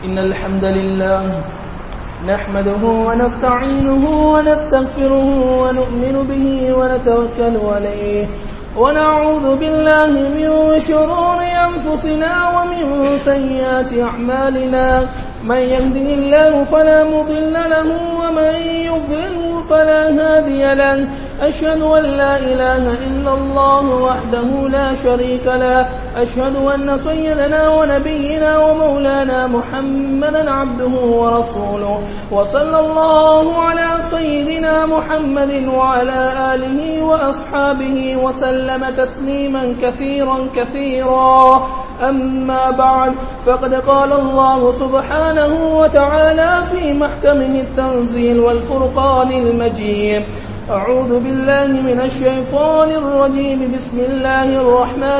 إن الحمد لله نحمده ونستعينه ونستغفره ونؤمن به ونتوكل عليه ونعوذ بالله من شرور أنفسنا ومن سيئات أعمالنا من يهده الله فلا مضل له ومن يضلل فلا هادي له أشهد أن لا إله إلا الله وحده لا شريك له أشهد أن سيدنا ونبينا ومولانا محمدا عبده ورسوله وصلى الله على سيدنا محمد وعلى آله وأصحابه وسلم تسليما كثيرا كثيرا أما بعد فقد قال الله سبحانه وتعالى في محكمه التنزيل والفرقان المجيد أعوذ بالله من الشيطان الرجيم بسم الله الرحمن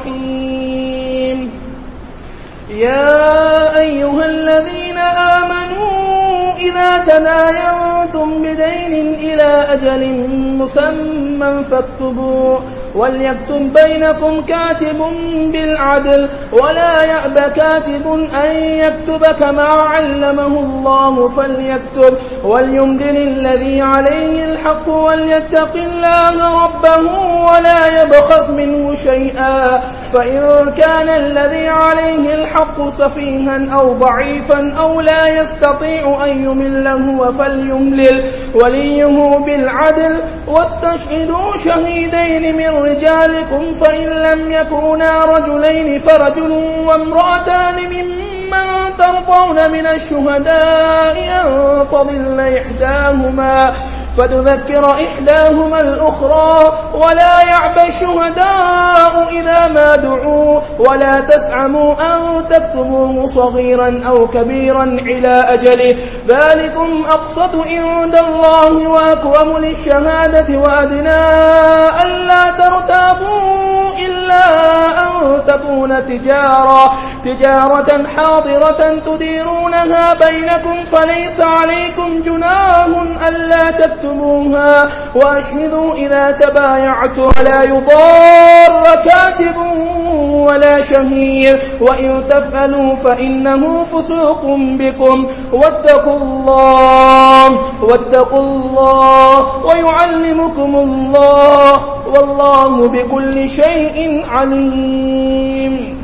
الرحيم يا أيها الذين آمنوا إذا تداينتم بدين إلى أجل مسمى فاكتبوا وليكتب بينكم كاتب بالعدل ولا يأب كاتب أن يكتب كما علمه الله فليكتب وليمدن الذي عليه الحق وليتق الله ربه ولا يبخس منه شيئا فإن كان الذي عليه الحق سفيها أو ضعيفا أو لا يستطيع أن يمل هو فليملل وليه بالعدل واستشهدوا شهيدين من رجالكم فإن لم يكونا رجلين فرجل وامرأتان ممن ترضون من الشهداء أن تضل إحداهما فتذكر إحداهما الأخرى ولا يعبى الشهداء إذا ما دعوا ولا تسعموا أن تكتبوه صغيرا أو كبيرا إلى أجله ذلكم أقسط عند الله وأكرم للشهادة وأدنى ألا ترتابوا إلا أن تكون تجارة تجارة حاضرة تديرونها بينكم فليس عليكم جناه ألا تكتبوها وأشهدوا إذا تبايعتم ولا يضار كاتب ولا شهير وإن تفعلوا فإنه فسوق بكم واتقوا الله واتقوا الله ويعلمكم الله والله بكل شيء عليم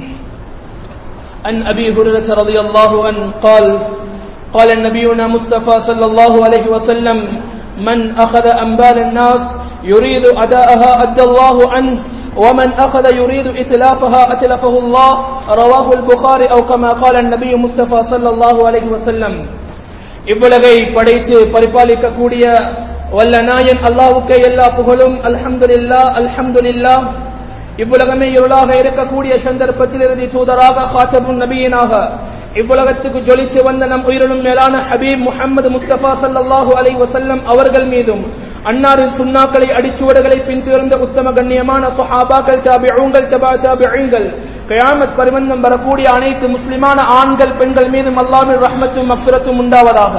عن أبي هريرة رضي الله عنه قال قال النبينا مصطفى صلى الله عليه وسلم من أخذ أنبال الناس يريد أداءها أدى الله عنه ومن أخذ يريد إتلافها أتلفه الله رواه البخاري أو كما قال النبي مصطفى صلى الله عليه وسلم இவ்வுலகை படைத்து பரிபாலிக்கக்கூடிய வல்ல நாயன் அல்லாவுக்கே எல்லா புகழும் அல்ஹம்துலில்லா அல்ஹம்துலில்லா இவ்வுலகமே இருளாக இருக்கக்கூடிய சந்தர்ப்பத்தில் இறுதி தூதராக ஹாத்தபுன் நபியினாக இவ்வுலகத்துக்கு ஜொலித்து வந்த நம் உயிரினும் மேலான ஹபீப் முகமது முஸ்தபா சல்லாஹூ அலை வசல்லம் அவர்கள் மீதும் அன்னாரின் சுண்ணாக்களை அடிச்சுவடுகளை பின்தொடர்ந்த உத்தம கண்ணியமான சுஹாபாக்கள் சாபிகள் சபா சாபிகள் கயாமத் பரிவந்தம் வரக்கூடிய அனைத்து முஸ்லிமான ஆண்கள் பெண்கள் மீதும் அல்லாமின் ரஹ்மத்தும் மக்சுரத்தும் உண்டாவதாக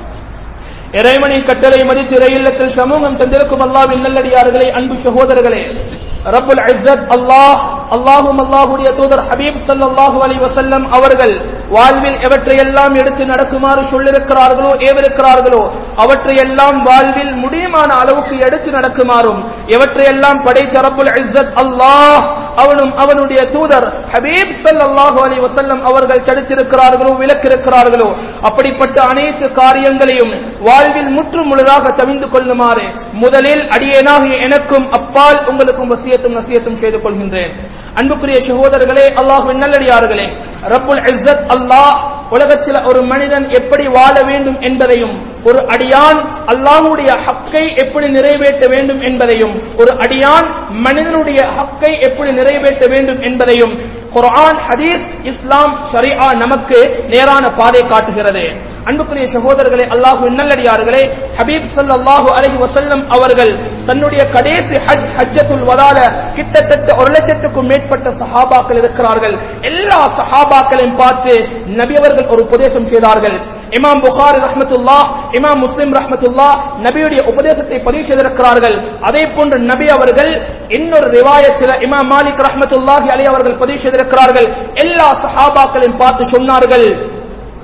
இறைவனின் கட்டளை மதித்து இறையில்லத்தில் சமூகம் தந்திருக்கும் அல்லாவின் நல்லடியார்களே அன்பு சகோதரர்களே ரப்புல் இஸ்ஸத் அல்லாஹ் அல்லாஹும் அல்லாஹுடைய தூதர் ஹபீப் சல்லாஹூ அலி வசல்லம் அவர்கள் வாழ்வில் எவற்றையெல்லாம் எடுத்து நடக்குமாறு சொல்லிருக்கிறார்களோ ஏவிருக்கிறார்களோ அவற்றையெல்லாம் வாழ்வில் முடியுமான அளவுக்கு எடுத்து நடக்குமாறும் எவற்றையெல்லாம் படைத்த ரப்புல் இஸ்ஸத் அல்லாஹ் அவனும் அவனுடைய தூதர் ஹபீப் சல்லாஹூ அலி வசல்லம் அவர்கள் தடுத்திருக்கிறார்களோ விலக்கிருக்கிறார்களோ அப்படிப்பட்ட அனைத்து காரியங்களையும் வாழ்வில் முற்று முழுதாக தவிந்து கொள்ளுமாறு முதலில் அடியேனாகிய எனக்கும் அப்பால் உங்களுக்கும் வசியத்தும் நசியத்தும் செய்து கொள்கின்றேன் அன்புக்குரிய சகோதரர்களே அல்லாஹுவின் நல்லடியார்களே ரப்புல் இஸ்ஸத் அல்லாஹ் உலகத்தில் ஒரு மனிதன் எப்படி வாழ வேண்டும் என்பதையும் ஒரு அடியான் அல்லாஹுடைய ஹக்கை எப்படி நிறைவேற்ற வேண்டும் என்பதையும் ஒரு அடியான் மனிதனுடைய ஹக்கை எப்படி நிறைவேற்ற வேண்டும் என்பதையும் குர்ஆன் ஹதீஸ் இஸ்லாம் ஷரியா நமக்கு நேரான பாதை காட்டுகிறது அன்புக்குரிய சகோதரர்களே அல்லாஹு நல்லடியார்களே ஹபீப் ஸல்லல்லாஹு அலைஹி வஸல்லம் அவர்கள் தன்னுடைய கடைசி ஹஜ் ஹஜ்ஜத்துல் வதால கிட்டத்தட்ட ஒரு லட்சத்துக்கும் மேற்பட்ட சஹாபாக்கள் இருக்கிறார்கள் எல்லா சஹாபாக்களையும் பார்த்து நபி அவர்கள் ஒரு உபதேசம் செய்தார்கள் இமாம் புகாரி ரஹ்மத்துல்லா இமாம் முஸ்லிம் ரஹ்மத்துல்லா நபியுடைய உபதேசத்தை பதிவு செய்திருக்கிறார்கள் அதே போன்று நபி அவர்கள் இன்னொரு ரிவாயத்தில் இமாம் மாலிக் ரஹ்மத்துல்லாஹி அலி அவர்கள் பதிவு செய்திருக்கிறார்கள் எல்லா சஹாபாக்களையும் பார்த்து சொன்னார்கள்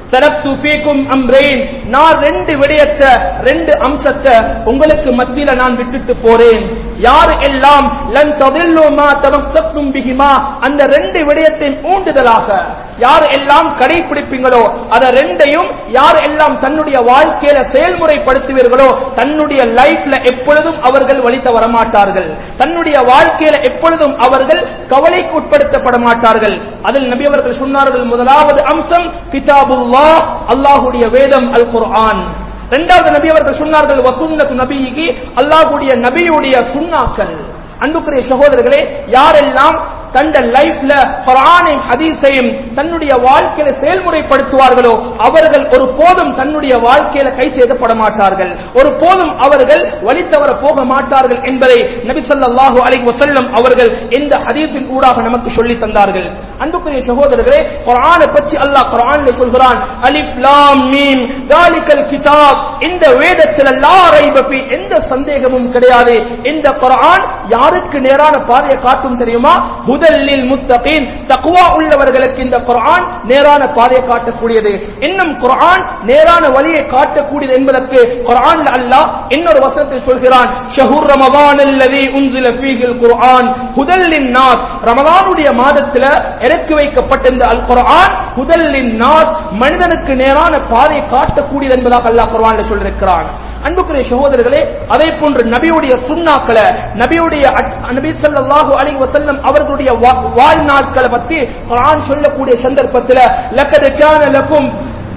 தரத்து ஃபீக்கும் அம்ரேன் நான் ரெண்டு விடயத்தை ரெண்டு அம்சத்தை உங்களுக்கு மத்தியில நான் விட்டுட்டு போறேன் யார் எல்லாம் லன் ததில்லு மா தமஸ்ஸக்தும் பிஹிமா அந்த ரெண்டு விடயத்தின் ஊண்டுதலாக யார் எல்லாம் கடைபிடிப்பீங்களோ அத ரெண்டையும் யார் எல்லாம் தன்னுடைய வாழ்க்கையில செயல்முறைப்படுத்துவீர்களோ தன்னுடைய லைஃப்ல எப்பொழுதும் அவர்கள் வழி தவற மாட்டார்கள் தன்னுடைய வாழ்க்கையில எப்பொழுதும் அவர்கள் கவலைக்கு உட்படுத்தப்பட மாட்டார்கள் அதில் நபி அவர்கள் சொன்னார்கள் முதலாவது அம்சம் கிதாபுல்லா அல்லாஹுடைய வேதம் அல் குர்ஆன் இரண்டாவது நபி அவர்கள் சொன்னார்கள் வசுன்னத்து நபிக்கு அல்லாஹுடைய நபியுடைய சுன்னாக்கள் அன்புக்குரிய சகோதரர்களே யாரெல்லாம் தந்த லைஃப்ல குரானையும் ஹதீஸையும் தன்னுடைய வாழ்க்கையில செயல்முறைப்படுத்துவார்களோ அவர்கள் ஒரு போதும் தன்னுடைய வாழ்க்கையில கை செய்தப்பட மாட்டார்கள் ஒரு போதும் அவர்கள் வழி தவற போக மாட்டார்கள் என்பதை நபி ஸல்லல்லாஹு அலைஹி வஸல்லம் அவர்கள் இந்த ஹதீஸின் ஊடாக நமக்கு சொல்லி தந்தார்கள் அன்புக்குரிய சகோதரர்களே குர்ஆனை பற்றி அல்லாஹ் குர்ஆனில் சொல்கிறான் அலிஃப் லாம் மீம் தாலிகல் கிதாப் இந்த வேதத்தில் லா ரைப ஃபீ எந்த சந்தேகமும் கிடையாது இந்த குர்ஆன் யாருக்கு நேரான பாதையை காட்டும் தெரியுமா ஹுதல்லில் முத்தகீன் தக்வா உள்ளவர்களுக்கு இந்த குர்ஆன் நேரான பாதையை காட்டக்கூடியது இன்னும் குர்ஆன் நேரான வழியை காட்டக்கூடியது என்பதற்கு குர்ஆன் அல்லாஹ் இன்னொரு வசனத்தில் சொல்கிறான் ஷஹூர் ரமதான் அல்லதி உன்சில ஃபீஹில் குர்ஆன் ஹுதல்லின் நாஸ் ரமதானுடைய மாதத்துல இறக்கி வைக்கப்பட்ட இந்த அல் குர்ஆன் ஹுதல்லின் நாஸ் மனிதனுக்கு நேரான பாதையை காட்டக்கூடியது என்பதாக அல்லாஹ் குர்ஆன்ல சொல்லியிருக்கிறான் அன்புக்குரிய சகோதரர்களே அதே போன்று நபியுடைய சுண்ணாக்களை நபியுடைய அட்- நபி ஸல்லல்லாஹு அலைஹி வஸல்லம் அவர்களுடைய வா- வாழ்நாட்களை பத்தி குர்ஆன் சொல்லக்கூடிய சந்தர்ப்பத்தில் லக்கத் கான லக்கும்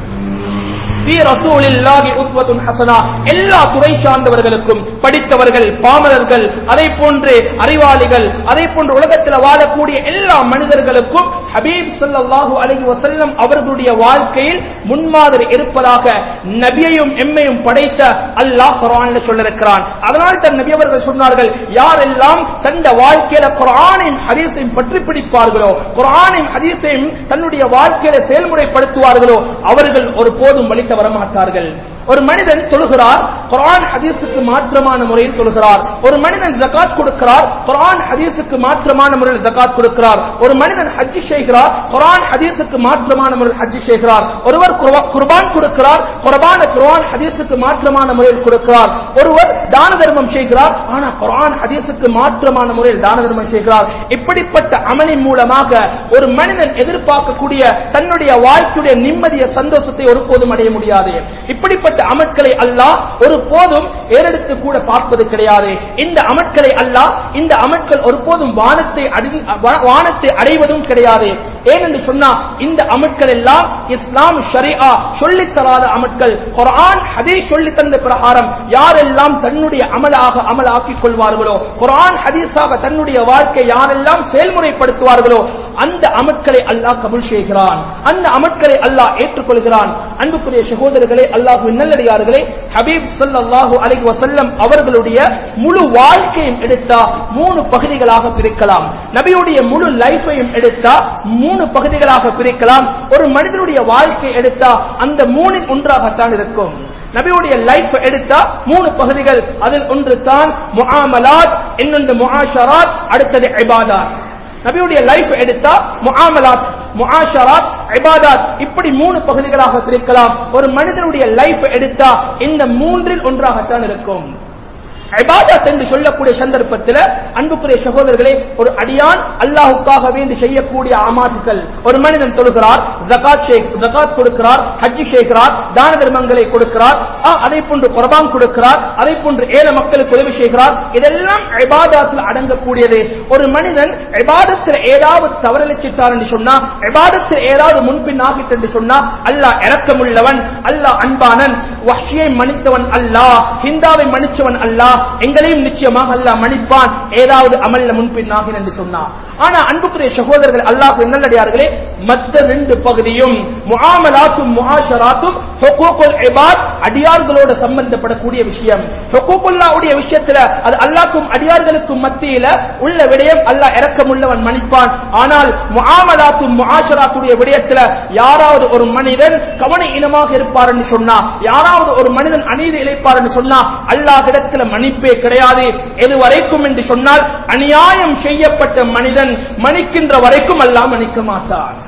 ஃபீ ரசூலில்லாஹி உஸ்வத்துன் ஹஸனா எல்லா துறை சார்ந்தவர்களுக்கும் படித்தவர்கள் பாமரர்கள் அதே போன்று அறிவாளிகள் அதே போன்று உலகத்தில் வாழக்கூடிய எல்லா மனிதர்களுக்கும் ஹபீப் ஸல்லல்லாஹு அலைஹி வஸல்லம் அவர்களுடைய வாழ்க்கையில் முன்மாதிரி இருப்பதாக நபியையும் எம்மையும் படைத்த அல்லாஹ் குர்ஆன்ல சொல்லிருக்கிறான் அதனால் தன் நபி அவர்கள் சொன்னார்கள் யாரெல்லாம் தந்த வாழ்க்கையில குர்ஆனையும் ஹதீஸையும் பற்றி பிடிப்பார்களோ குர்ஆனையும் ஹதீஸையும் தன்னுடைய வாழ்க்கையில செயல்முறைப்படுத்துவார்களோ அவர்கள் ஒரு போதும் வழி தவற மாட்டார்கள் ஒரு மனிதன் தொழுகிறார் குர்ஆன் ஹதீஸுக்கு மாற்றமான முறையில் தொழுகிறார் ஒரு மனிதன் ஜகாத் கொடுக்கிறார் குர்ஆன் ஹதீஸுக்கு மாற்றமான முறையில் ஜகாத் கொடுக்கிறார் ஒரு மனிதன் ஹஜ் செய்கிறார் குர்ஆன் ஹதீஸுக்கு மாற்றமான முறையில் ஹஜ் செய்கிறார் ஒருவர் குர்பா- குர்பான் கொடுக்கிறார் குர்பான குர்ஆன் ஹதீஸுக்கு மாற்றமான முறையில் கொடுக்கிறார் ஒருவர் தான தர்மம் செய்கிறார் ஆனா குர்ஆன் ஹதீஸுக்கு மாற்றமான முறையில் தான தர்மம் செய்கிறார் இப்படிப்பட்ட அமலின் மூலமாக ஒரு மனிதன் எதிர்பார்க்கக்கூடிய தன்னுடைய வாழ்க்கையுடைய நிம்மதிய சந்தோஷத்தை ஒருபோதும் அடைய முடியாது இப்படிப்பட்ட அமட்களை அல்லாஹ் ஒரு போதும் ஏறெடுத்து கூட பார்ப்பது கிடையாது இந்த அமட்களை அல்லாஹ் இந்த அமட்கள் ஒருபோதும் வானத்தை அடி- வா- வானத்தை அடைவதும் கிடையாது ஏனென்று சொன்னா இந்த அமட்கள் எல்லாம் இஸ்லாம் ஷரியா சொல்லித் தராத அமட்கள் குர்ஆன் ஹதீஸ் சொல்லித் தந்த பிரகாரம் யாரெல்லாம் தன்னுடைய அமலாக அமலாக்கிக் கொள்வார்களோ குர்ஆன் ஹதீஸாக தன்னுடைய வாழ்க்கை யாரெல்லாம் செயல்முறைப்படுத்துவார்களோ அந்த அமட்களை அல்லாஹ் கபூல் செய்கிறான் அந்த அமட்களை அல்லாஹ் ஏற்றுக்கொள்கிறான் அன்புக்குரிய சகோதரர்களே அல்லாஹ்வின் நல்லடியார்களே ஹபீப் ஸல்லல்லாஹு அலைஹி வஸல்லம் அவர்களுடைய முழு வாழ்க்கையும் எடுத்தா மூணு பகுதிகளாக பிரிக்கலாம் நபியுடைய முழு லைஃபையும் எடுத்தா மூணு பகுதிகளாக பிரிக்கலாம் ஒரு மனிதனுடைய வாழ்க்கை எடுத்தா அந்த மூணின் ஒன்றாகத்தான் இருக்கும் நபியுடைய லைஃப் எடுத்தா மூணு பகுதிகள் அதில் ஒன்று தான் முஆமலாத் இன்னொன்று முஆஷராத் அடுத்தது இபாதாத் நபியுடைய லைஃப் எடுத்தா முஆமலாத் முஆஷராத் இபாதாத் இப்படி மூணு பகுதிகளாக பிரிக்கலாம் ஒரு மனிதனுடைய லைஃப் எடுத்தா இந்த மூன்றில் ஒன்றாகத்தான் இருக்கும் இபாதத் என்று சொல்லக்கூடிய சந்தர்ப்பத்தில் அன்புக்குரிய சகோதரர்களே ஒரு அடியான் அல்லாஹுக்காக வேண்டி செய்யக்கூடிய அமாட்டுகள் ஒரு மனிதன் தொழுகிறார் ஜகாத் ஷேக் ஜகாத் கொடுக்கிறார் ஹஜ் செய்கிறார் தான தர்மங்களை கொடுக்கிறார் ஆ, அதே போன்று குர்பான் கொடுக்கிறார் அதே போன்று ஏழை மக்களுக்கு உதவி செய்கிறார் இதெல்லாம் இபாதத்தில் அடங்கக்கூடியது ஒரு மனிதன் இபாதத்தில் ஏதாவது தவறளிச்சிட்டார் என்று சொன்னா இபாதத்தில் ஏதாவது முன்பின் ஆகிட்டு என்று சொன்னா அல்லாஹ் இரக்கமுள்ளவன் அல்லாஹ் அன்பானன் வஹ்ஷியை மன்னித்தவன் அல்லாஹ் ஹிந்தாவை மன்னிச்சவன் அல்லாஹ் எங்களையும் நிச்சயமாக அல்லாஹ் மன்னிப்பான் ஏதாவது அமல்ல முன்பின் ஆகின என்று சொன்னான் ஆனா அன்புக்குரிய சகோதரர்கள் அல்லாஹ் நல்லடியார்களே மற்ற ரெண்டு பகுதியும் முஆமலாத்தும் முஆஷராத்தும் ஹுகூகுல் இபாத் அடியார்களோட சம்பந்தப்படக்கூடிய விஷயம் ஹுகூகுல்லாவுடைய விஷயத்துல அது அல்லாஹ்க்கும் அடியார்களுக்கும் மத்தியில உள்ள விடயம் அல்லாஹ் இரக்கமுள்ளவன் மன்னிப்பான் ஆனால் முஆமலாத்தும் முஆஷராத்துடைய விடயத்துல யாராவது ஒரு மனிதன் கவன இனமாக இருப்பார் என்று சொன்னா யாராவது ஒரு மனிதன் அநீதி இழைப்பார் என்று சொன்னா அல்லாஹ்விடத்துல மன்னிப்பே கிடையாது எது வரைக்கும் என்று சொன்னால் அநியாயம் செய்யப்பட்ட மனிதன் மன்னிக்கின்ற வரைக்கும் அல்லாஹ் மன்னிக்க மாட்டான்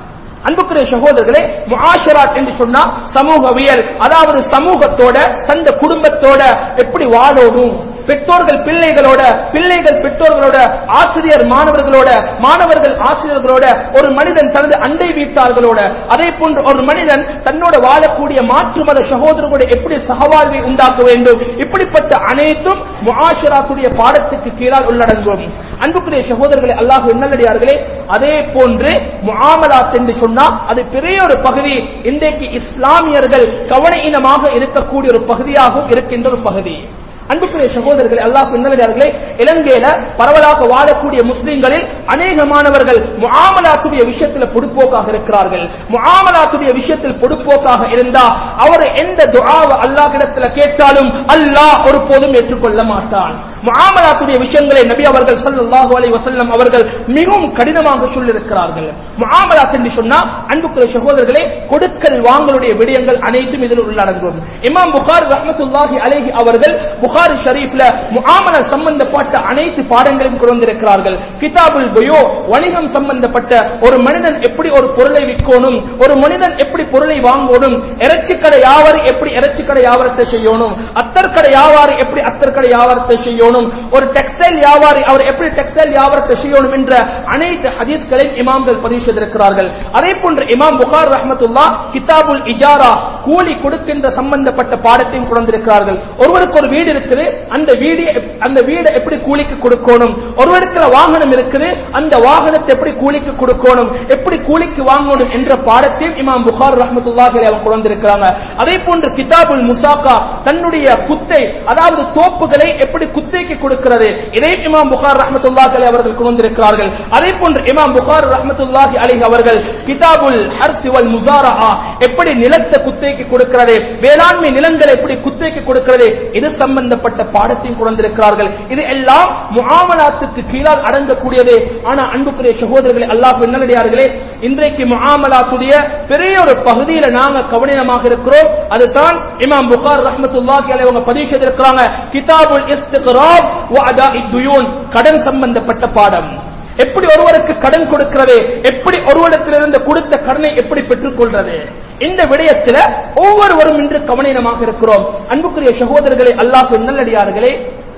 அன்புக்குரிய சகோதரர்களே முஆஷராத் என்று சொன்னா சமூகவியல் அதாவது சமூகத்தோட தந்த குடும்பத்தோட எப்படி வாழணும் பெற்றோர்கள் பிள்ளைகளோட பிள்ளைகள் பெற்றோர்களோட ஆசிரியர் மாணவர்களோட மாணவர்கள் ஆசிரியர்களோட ஒரு மனிதன் தனது அண்டை வீட்டார்களோட அதே போன்று ஒரு மனிதன் தன்னோட வாழக்கூடிய மாற்று மத சகோதரர்களோட எப்படி சகவாழ்வை உண்டாக்க வேண்டும் இப்படிப்பட்ட அனைத்தும் முஆஷராத்துடைய பாடத்துக்கு கீழால் உள்ளடங்கும் அன்புக்குரிய சகோதரர்களே அல்லாஹ் நல்லடியார்களே அதே போன்று முஆமலாத் என்று சொன்னா அது பெரிய ஒரு பகுதி இன்றைக்கு இஸ்லாமியர்கள் கவனஈனமாக இருக்கக்கூடிய ஒரு பகுதியாகவும் இருக்கின்ற ஒரு பகுதி அன்புக்குரிய சகோதரர்களே அல்லாஹ் நல்லடியார்களே இலங்கையில பரவலாக வாழக்கூடிய முஸ்லிம்களில் அநேகமானவர்கள் முஆமலாத்துடைய விஷயத்தில் பொடுப்போக்காக இருக்கிறார்கள் முஆமலாத்துடைய விஷயத்தில் பொடுப்போக்காக இருந்தா அவர் எந்த துஆவை அல்லாஹ்விடத்தில் கேட்டாலும் அல்லாஹ் ஒருபோதும் ஏற்றுக்கொள்ள மாட்டான் முஆமலாத்துடைய விஷயங்களை நபி அவர்கள் ஸல்லல்லாஹு அலைஹி வஸல்லம் அவர்கள் மிகவும் கடினமாக சொல்லியிருக்கிறார்கள் முஆமலாத் என்று சொன்னா அன்புக்குரிய சகோதரர்களே கொடுக்கல் வாங்கலுடைய விடயங்கள் அனைத்தும் இதில் உள்ளடங்கும் இமாம் புகார் ரஹ்மத்துல்லாஹி அலைஹி அவர்கள் புகாரி ஷரீஃப்ல முஆமலா சம்பந்தப்பட்ட அனைத்து பாடங்களையும் கொண்டிருக்கிறார்கள் கிதாபுல் புயோ வணிகம் சம்பந்தப்பட்ட ஒரு மனிதன் எப்படி ஒரு பொருளை விற்கணும் ஒரு மனிதன் எப்படி பொருளை வாங்கணும் இறைச்சிக்கடை வியாபாரி எப்படி இறைச்சிக்கடை வியாபாரத்தை செய்யணும் அத்தர்கடை வியாபாரி எப்படி அத்தர்கடை வியாபாரத்தை செய்யணும் ஒரு டெக்ஸ்டைல் வியாபாரி அவர் எப்படி டெக்ஸ்டைல் வியாபாரத்தை செய்யணும் என்ற அனைத்து ஹதீஸ்களையும் இமாம்கள் பதிவு செய்திருக்கிறார்கள் அதே போன்று இமாம் புகார் ரஹ்மத்துல்லா கிதாபுல் இஜாரா கூலி கொடுக்கின்ற சம்பந்தப்பட்ட பாடத்தையும் கொண்டிருக்கிறார்கள் ஒருவருக்கு ஒரு வீடு இருக்குது அந்த வீடு அந்த வீடை எப்படி கூலிக்கு கொடுக்கணும் ஒருவருக்கு வாகனம் இருக்குது அந்த வாகனத்தை எப்படி கூலிக்கு கொடுக்கணும் எப்படி கூலிக்கு வாங்கணும் என்ற பாடத்தையும் இமாம் புகார் ரஹ்மத்துல்லாஹி அவங்க கொண்டிருக்கிறாங்க அதே போன்று கிதாபுல் முசாக்கா தன்னுடைய குத்தை அதாவது தோப்புகளை எப்படி குத்தைக்கு கொடுக்கிறது இதை இமாம் புகார் ரஹ்மத்துல்லாஹி அலைஹி அவர்கள் கொண்டிருக்கிறார்கள் அதே போன்று இமாம் புகார் ரஹ்மத்துல்லாஹி அலைஹி அவர்கள் கிதாபுல் ஹர்ஸ் வல் முசாரஹா எப்படி நிலத்தை குத்தைக்கு கொடுக்கிறது வேளாண்மை நிலங்களை எப்படி குத்தைக்கு கொடுக்கிறது இது சம்பந்தப்பட்ட பாடத்தையும் கொண்டிருக்கிறார்கள் இது எல்லாம் முஆமலாத்துக்கு கீழால் அடங்கக்கூடியது ஆனா அன்புக்குரிய சகோதரர்களே அல்லாஹ் நல்லடியார்களே இன்றைக்கு முஆமலாத்துடைய பெரிய ஒரு பகுதியில நாங்க கவனமாக இருக்கிறோம் அதுதான் இமாம் புகார் ரஹ்மத்துல்லாஹி அலைஹி அவங்க பதிவு செய்திருக்கிறாங்க கிதாபுல் இஸ்திக்ராப் வ அதாஇத் துயூன் கடன் சம்பந்தப்பட்ட பாடம் எப்படி ஒருவருக்கு கடன் கொடுக்கிறது எப்படி ஒருவரிடத்திலிருந்து கொடுத்த கடனை எப்படி பெற்றுக் கொள்றது இந்த விடயத்தில் ஒவ்வொருவரும் இன்று கவனமாக இருக்கிறோம் அன்புக்குரிய சகோதரர்களே அல்லாஹ் நல்லடியார்களே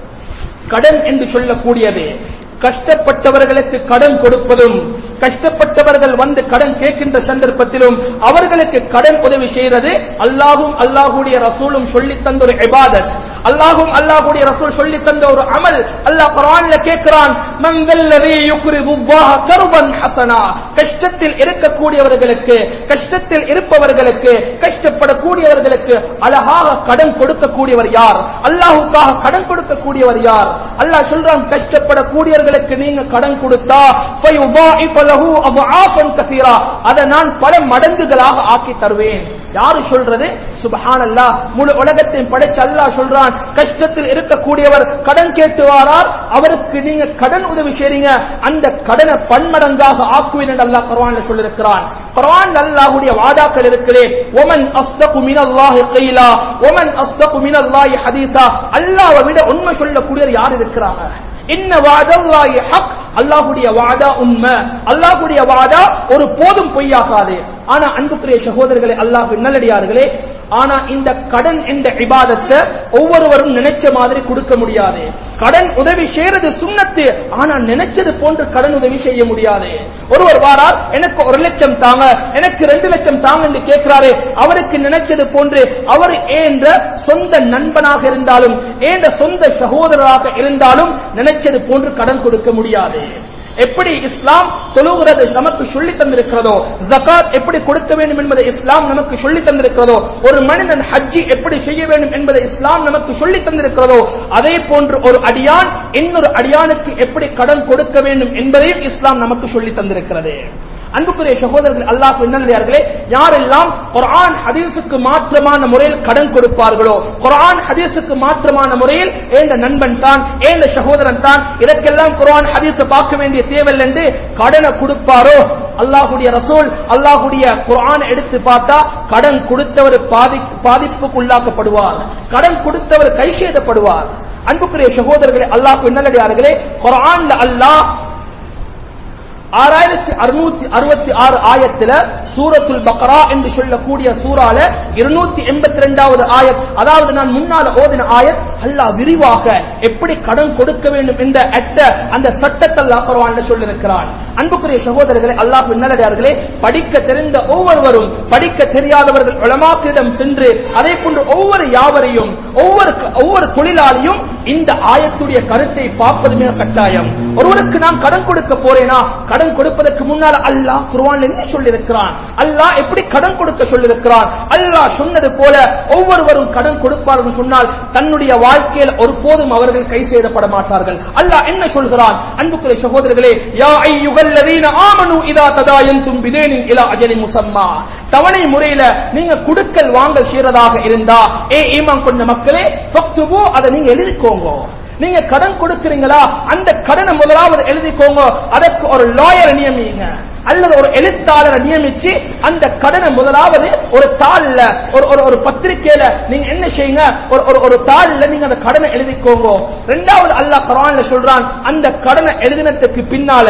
கடன் என்று சொல்லக்கூடியது கஷ்டப்பட்டவர்களுக்கு கடன் கொடுப்பதும் கஷ்டப்பட்டவர்கள் வந்து கடன் கேட்கின்ற சந்தர்ப்பத்திலும் அவர்களுக்கு கடன் உதவி செய்யறது அல்லாஹும் அல்லாஹுடைய ரசூலும் சொல்லி தந்த ஒரு இபாதத் அல்லாஹும் அல்லாஹுடைய ரசூல் சொல்லி தந்த ஒரு அமல் அல்லாஹ் குர்ஆன்ல கேட்கிறான் மன் வல்லதி யுக்ரிது அல்லாஹ கர்பன் ஹசனா கஷ்டத்தில் இருக்கக்கூடியவர்களுக்கு கஷ்டத்தில் இருப்பவர்களுக்கு கஷ்டப்படக்கூடியவர்களுக்கு அழகாக கடன் கொடுக்கக்கூடியவர் யார் அல்லாஹுக்காக கடன் கொடுக்கக்கூடியவர் யார் அல்லாஹ் சொல்றான் கஷ்டப்படக்கூடியவர்களுக்கு நீங்க கடன் கொடுத்தா ஃபயுதாஇஃப லஹு அضعافன் கஸீரா அதை நான் பல மடங்குகளாக ஆக்கி தருவேன் யாரு சொல்றது சுபஹானல்லாஹ் முழு உலகத்தையும் படைச்ச அல்லாஹ் சொல்றான் கஷ்டத்தில் இருக்கக்கூடியவர் கடன் கேட்டு வாரார் அவருக்கு நீங்க கடன் உதவி செய்றீங்க அந்த கடனை பன்மடங்காக ஆக்குவேன் என்று அல்லாஹ் குர்ஆன்ல சொல்லியிருக்கிறான் குர்ஆன் அல்லாஹ்வுடைய வாதாக்கள் இருக்கிறே ஒமன் அஸ்தகு மினல்லாஹி கைலா ஒமன் அஸ்தகு மினல்லாஹி ஹதீஸா அல்லாஹ்வை விட உண்மை சொல்லக்கூடியவர் யார் இருக்கிறாங்க இன்ன வாதல்லாஹி ஹக் அல்லாஹ்வுடைய வாதா உண்மை அல்லாஹ்வுடைய வாதா ஒரு போதும் பொய்யாகாது ஆனா அன்புக்குரிய சகோதரர்களே அல்லாஹ் நல்லடியார்களே ஆனா இந்த கடன் என்ற இபாதத்தை ஒவ்வொருவரும் நினைச்ச மாதிரி கொடுக்க முடியாது கடன் உதவி செய்யறது சுண்ணத்து ஆனா நினைச்சது போன்று கடன் உதவி செய்ய முடியாது ஒருவர் வாரார் எனக்கு ஒரு லட்சம் தாங்க எனக்கு ரெண்டு லட்சம் தாங்க என்று கேட்கிறாரு அவருக்கு நினைச்சது போன்று அவர் ஏன்ற சொந்த நண்பனாக இருந்தாலும் ஏன்ற சொந்த சகோதரராக இருந்தாலும் நினைச்சது போன்று கடன் கொடுக்க முடியாது எப்படி இஸ்லாம் தொழுகிறது நமக்கு சொல்லி தந்திருக்கிறதோ ஜகாத் எப்படி கொடுக்க வேண்டும் என்பதை இஸ்லாம் நமக்கு சொல்லி தந்திருக்கிறதோ ஒரு மனிதன் ஹஜ்ஜி எப்படி செய்ய வேண்டும் என்பதை இஸ்லாம் நமக்கு சொல்லி தந்திருக்கிறதோ அதே போன்று ஒரு அடியான் இன்னொரு அடியானுக்கு எப்படி கடன் கொடுக்க வேண்டும் என்பதையும் இஸ்லாம் நமக்கு சொல்லி தந்திருக்கிறது அன்புக்குரிய சகோதரர்கள் அல்லாஹ் நல்லே யாரெல்லாம் குர்ஆன் ஹதீஸுக்கு மாற்றமான முறையில் கடன் கொடுப்பார்களோ குர்ஆன் ஹதீஸுக்கு மாற்றமான முறையில் ஏண்ட நண்பன் தான் ஏண்ட சகோதரன் தான் இதற்கெல்லாம் குர்ஆன் ஹதீஸை பார்க்க வேண்டிய தேவையில்லை என்று கடனை கொடுப்பாரோ அல்லாஹுடைய ரசூல் அல்லாஹுடைய குர்ஆன் எடுத்து பார்த்தா கடன் கொடுத்தவர் பாதி பாதிப்புக்கு உள்ளாக்கப்படுவார் கடன் கொடுத்தவர் கைசேதப்படுவார் அன்புக்குரிய சகோதரர்களே அல்லாஹ் நல்லடியார்களே குர்ஆன்ல அல்லாஹ் ஆறாயிரத்தி அறுநூத்தி அறுபத்தி ஆறு ஆயத்துல சூரத்துல் பக்ரா என்று சொல்லக்கூடிய சூறால இருநூத்தி எண்பத்தி ரெண்டாவது ஆயத் அதாவது நான் முன்னால ஓதின ஆயத் அல்லாஹ் விரிவாக எப்படி கடன் கொடுக்க வேண்டும் என்ற அட்ட அந்த சட்டத்தை அல்லாஹ் குர்ஆன்ல சொல்லியிருக்கிறான் அன்புக்குரிய சகோதரர்களே அல்லாஹ் நல்லடியார்களே படிக்க தெரிந்த ஒவ்வொருவரும் படிக்க தெரியாதவர்கள் உலமாக்களிடம் சென்று அதே போன்று ஒவ்வொரு யாவரையும் ஒவ்வொரு ஒவ்வொரு தொழிலாளியும் இந்த ஆயத்துடைய கருத்தை பார்ப்பது மிக கட்டாயம் ஒருவருக்கு நான் கடன் கொடுக்க போறேனா கடன் கொடுப்பதற்கு முன்னால் அல்லாஹ் குர்ஆன்ல என்ன சொல்லியிருக்கிறான் அல்லாஹ் எப்படி கடன் கொடுக்க சொல்லியிருக்கிறான் அல்லாஹ் சொன்னது போல ஒவ்வொருவரும் கடன் கொடுப்பார்கள் சொன்னால் தன்னுடைய வாழ்க்கையில் ஒருபோதும் அவர்கள் கை செய்யப்பட மாட்டார்கள் அல்லாஹ் என்ன சொல்கிறான் அன்புக்குரிய சகோதரர்களே யா ஐயுகல்லதீன ஆமனு இதா ததாயந்தும் பிதேனின் இலா அஜலி முசம்மா தவணை முறையில நீங்க குடுக்கல் வாங்கல் செய்யறதாக இருந்தா ஏ ஈமான் கொண்ட மக்களே ஃபக்துபு அதை நீங்க எழுதிக்கோங்க நீங்க கடன் கொடுக்கிறீங்களா அந்த கடனை முதலாவது எழுதிக்கோங்க அதற்கு ஒரு லாயரை நியமிங்க அல்லது ஒரு எழுத்தாளரை நியமிச்சு அந்த கடனை முதலாவது ஒரு தாள்ல ஒரு ஒரு ஒரு பத்திரிக்கையில நீங்க என்ன செய்யுங்க ஒரு ஒரு ஒரு தாள்ல நீங்க அந்த கடனை எழுதிக்கோங்க ரெண்டாவது அல்லாஹ் குர்ஆன்ல சொல்றான் அந்த கடனை எழுதினத்துக்கு பின்னால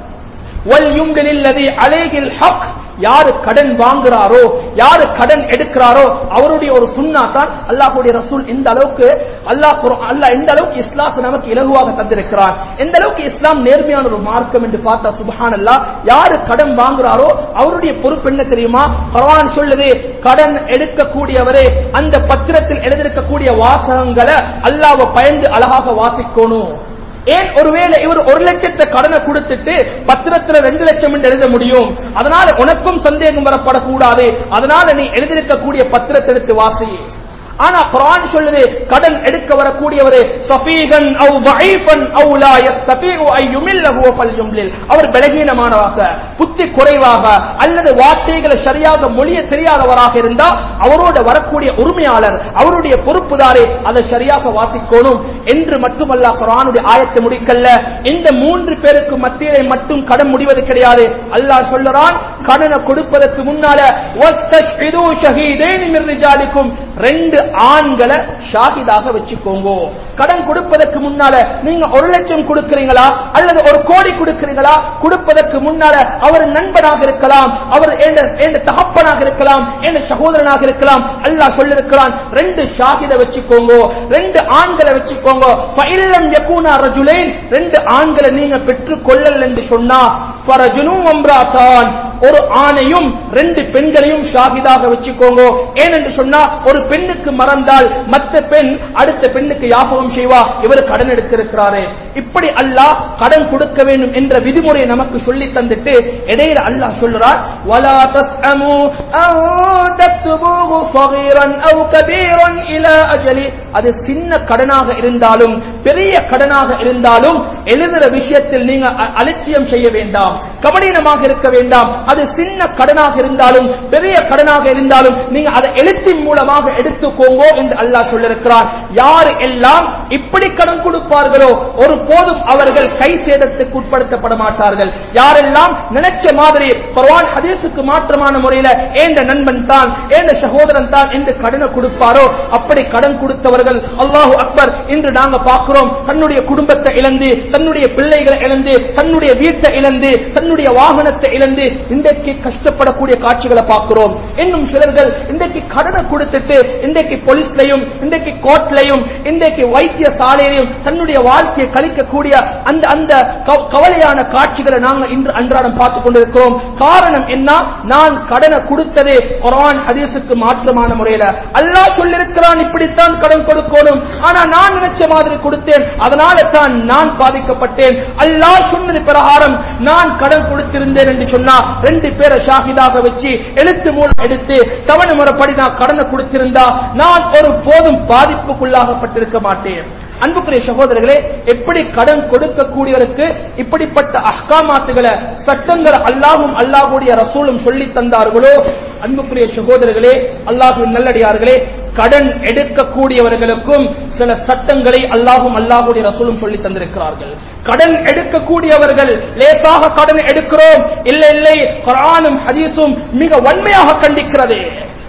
வல் யும்லில்லதி அலைஹில் ஹக் யாரு கடன் வாங்குறாரோ யாரு கடன் எடுக்கிறாரோ அவருடைய ஒரு சுண்ணா தான் அல்லாஹ்வுடைய ரசூல் இந்த அளவுக்கு அல்லாஹ் குர்ஆன் அல்லாஹ் இந்த அளவுக்கு இஸ்லாத்தை நமக்கு இலகுவாக தந்திருக்கிறான் எந்த அளவுக்கு இஸ்லாம் நேர்மையான ஒரு மார்க்கம் என்று பார்த்தா சுபஹானல்லாஹ் யாரு கடன் வாங்குறாரோ அவருடைய பொறுப்பு என்ன தெரியுமா குர்ஆன் சொல்லுது கடன் எடுக்கக்கூடியவரே அந்த பத்திரத்தில் எழுதியிருக்கக்கூடிய வாசகங்களை அல்லாஹ்வை பயந்து அழகாக வாசிக்கணும் ஏன் ஒருவேளை இவர் ஒரு லட்சத்தை கடனை கொடுத்துட்டு பத்திரத்துல ரெண்டு லட்சம் என்று எழுத முடியும் அதனால உனக்கும் சந்தேகம் வரப்படக்கூடாது அதனால நீ எழுதியிருக்கக்கூடிய பத்திரத்தை எடுத்து வாசி ஆனா குர்ஆன் சொல்லுது கடன் எடுக்க வரக்கூடியவரே சஃபீகன் அவ் ضعيفன் அவ் லா யஸ்தபீஉ ஐ யுமில்லஹு ஃபல்யும்லில் அவர் பலகீனமானவாக புத்தி குறைவாக அல்லது வார்த்தைகளை சரியாக மொழிய தெரியாதவராக இருந்தா அவரோட வரக்கூடிய உரிமையாளர் அவருடைய பொறுப்புதாரே அதை சரியாக வாசிக்கணும் என்று மட்டுமல்ல குர்ஆனுடைய ஆயத்தை முடிக்கல்ல இந்த மூன்று பேருக்கு மத்தியிலே மட்டும் கடன் முடிவது கிடையாது அல்லாஹ் சொல்லுறான் கடனை கொடுப்பதற்கு முன்னால வஸ்தஷ்ஹிது ஷஹீதைன் மின் ரிஜாலிக்கும் ரெண்டு ஆண்களை ஷாஹிதாக வச்சுக்கோங்க கடன் கொடுப்பதற்கு முன்னால நீங்க ஒரு லட்சம் கொடுக்கிறீங்களா அல்லது ஒரு கோடி கொடுக்கிறீங்களா கொடுப்பதற்கு முன்னால அவர் நண்பனாக இருக்கலாம் அவர் என்ற தகப்பனாக இருக்கலாம் என்ற சகோதரனாக இருக்கலாம் அல்லாஹ் சொல்லிருக்கிறான் ரெண்டு ஷாஹித வச்சுக்கோங்க ரெண்டு ஆண்களை வச்சுக்கோங்க ஃபைல்லம் யகூனா ரஜுலைன் ரெண்டு ஆண்களை நீங்க பெற்றுக் கொள்ளல் என்று சொன்னா ஃபரஜுனும் அம்ராதான் ஒரு ஆணையும் ரெண்டு பெண்களையும் ஷாஹிதாக வச்சுக்கோங்க ஏனென்று சொன்னா ஒரு பெண்ணுக்கு மறந்தால் மற்ற பெண் அடுத்த பெண்ணுக்கு யாபகம் செய்வா இவர் கடன் எடுத்திருக்கிறாரே இப்படி அல்லாஹ் கடன் கொடுக்க வேண்டும் என்ற விதிமுறையை நமக்கு சொல்லி தந்துட்டு இடையில அல்லாஹ் சொல்றார் வலா தஸ்அமு அன் தக்துபூஹு ஸகீரன் அவ் கபீரன் இலா அஜலி அது சின்ன கடனாக இருந்தாலும் பெரிய கடனாக இருந்தாலும் எழுதுற விஷயத்தில் நீங்க அ- அலட்சியம் செய்ய வேண்டாம் கவனீனமாக இருக்க வேண்டாம் அது சின்ன கடனாக இருந்தாலும் பெரிய கடனாக இருந்தாலும் நீங்க அதை எழுத்தின் மூலமாக எடுத்துக்கோங்க என்று அல்லாஹ் சொல்லிருக்கிறார் யார் எல்லாம் இப்படி கடன் கொடுப்பார்களோ ஒரு போதும் அவர்கள் கை சேதத்துக்கு உட்படுத்தப்பட மாட்டார்கள் யாரெல்லாம் நினைச்ச மாதிரி குர்ஆன் ஹதீஸுக்கு மாற்றமான முறையில ஏண்ட நண்பன் தான் ஏண்ட சகோதரன் தான் என்று கடனை கொடுப்பாரோ அப்படி கடன் கொடுத்தவர்கள் அல்லாஹு அக்பர் இன்று நாங்க பார்க்கிறோம் தன்னுடைய குடும்பத்தை இழந்து தன்னுடைய பிள்ளைகளை இழந்து தன்னுடைய வீட்டை இழந்து தன்னுடைய வாகனத்தை இழந்து இன்றைக்கு கஷ்டப்படக்கூடிய காட்சிகளை பார்க்கிறோம் இன்னும் சிலர்கள் இன்றைக்கு கடனை கொடுத்துட்டு இன்றைக்கு போலீஸ்லையும் இன்றைக்கு கோர்ட்லையும் இன்றைக்கு வைத்திய சாலையிலையும் தன்னுடைய வாழ்க்கையை கழிக்கக்கூடிய அந்த அந்த கவ- கவலையான காட்சிகளை நாங்கள் இன்று அன்றாடம் பார்த்து கொண்டிருக்கிறோம் காரணம் என்ன நான் கடனை கொடுத்ததே குர்ஆன் ஹதீஸுக்கு மாற்றமான முறையில அல்லாஹ் சொல்லிருக்கிறான் இப்படித்தான் கடன் கொடுக்கணும் ஆனா நான் நினைச்ச மாதிரி கொடுத்தேன் அதனால தான் நான் பாதிக்கப்பட்டேன் அல்லாஹ் சொன்னது பிரகாரம் நான் கடன் கொடுத்திருந்தேன் என்று சொன்னா ரெண்டு பேரை ஷாஹிதாக வச்சு எழுத்து மூலம் எடுத்து தவணை முறைப்படி நான் கடனை கொடுத்திருந்தா நான் ஒரு போதும் பாதிப்புக்குள்ளாகப்பட்டிருக்க மாட்டேன் அன்புக்குரிய சகோதரர்களே எப்படி கடன் கொடுக்கக்கூடியவருக்கு இப்படிப்பட்ட அஹ்காமாத்துகளை சட்டங்கள் அல்லாஹும் அல்லாஹுடைய ரசூலும் சொல்லி தந்தார்களோ அன்புக்குரிய சகோதரர்களே அல்லாஹுவின் நல்லடியார்களே கடன் எடுக்கக்கூடியவர்களுக்கும் சில சட்டங்களை அல்லாஹும் அல்லாஹுடைய ரசூலும் சொல்லி தந்திருக்கிறார்கள் கடன் எடுக்கக்கூடியவர்கள் லேசாக கடன் எடுக்கிறோம் இல்லை இல்லை குர்ஆனும் ஹதீஸும் மிக வன்மையாக கண்டிக்கிறது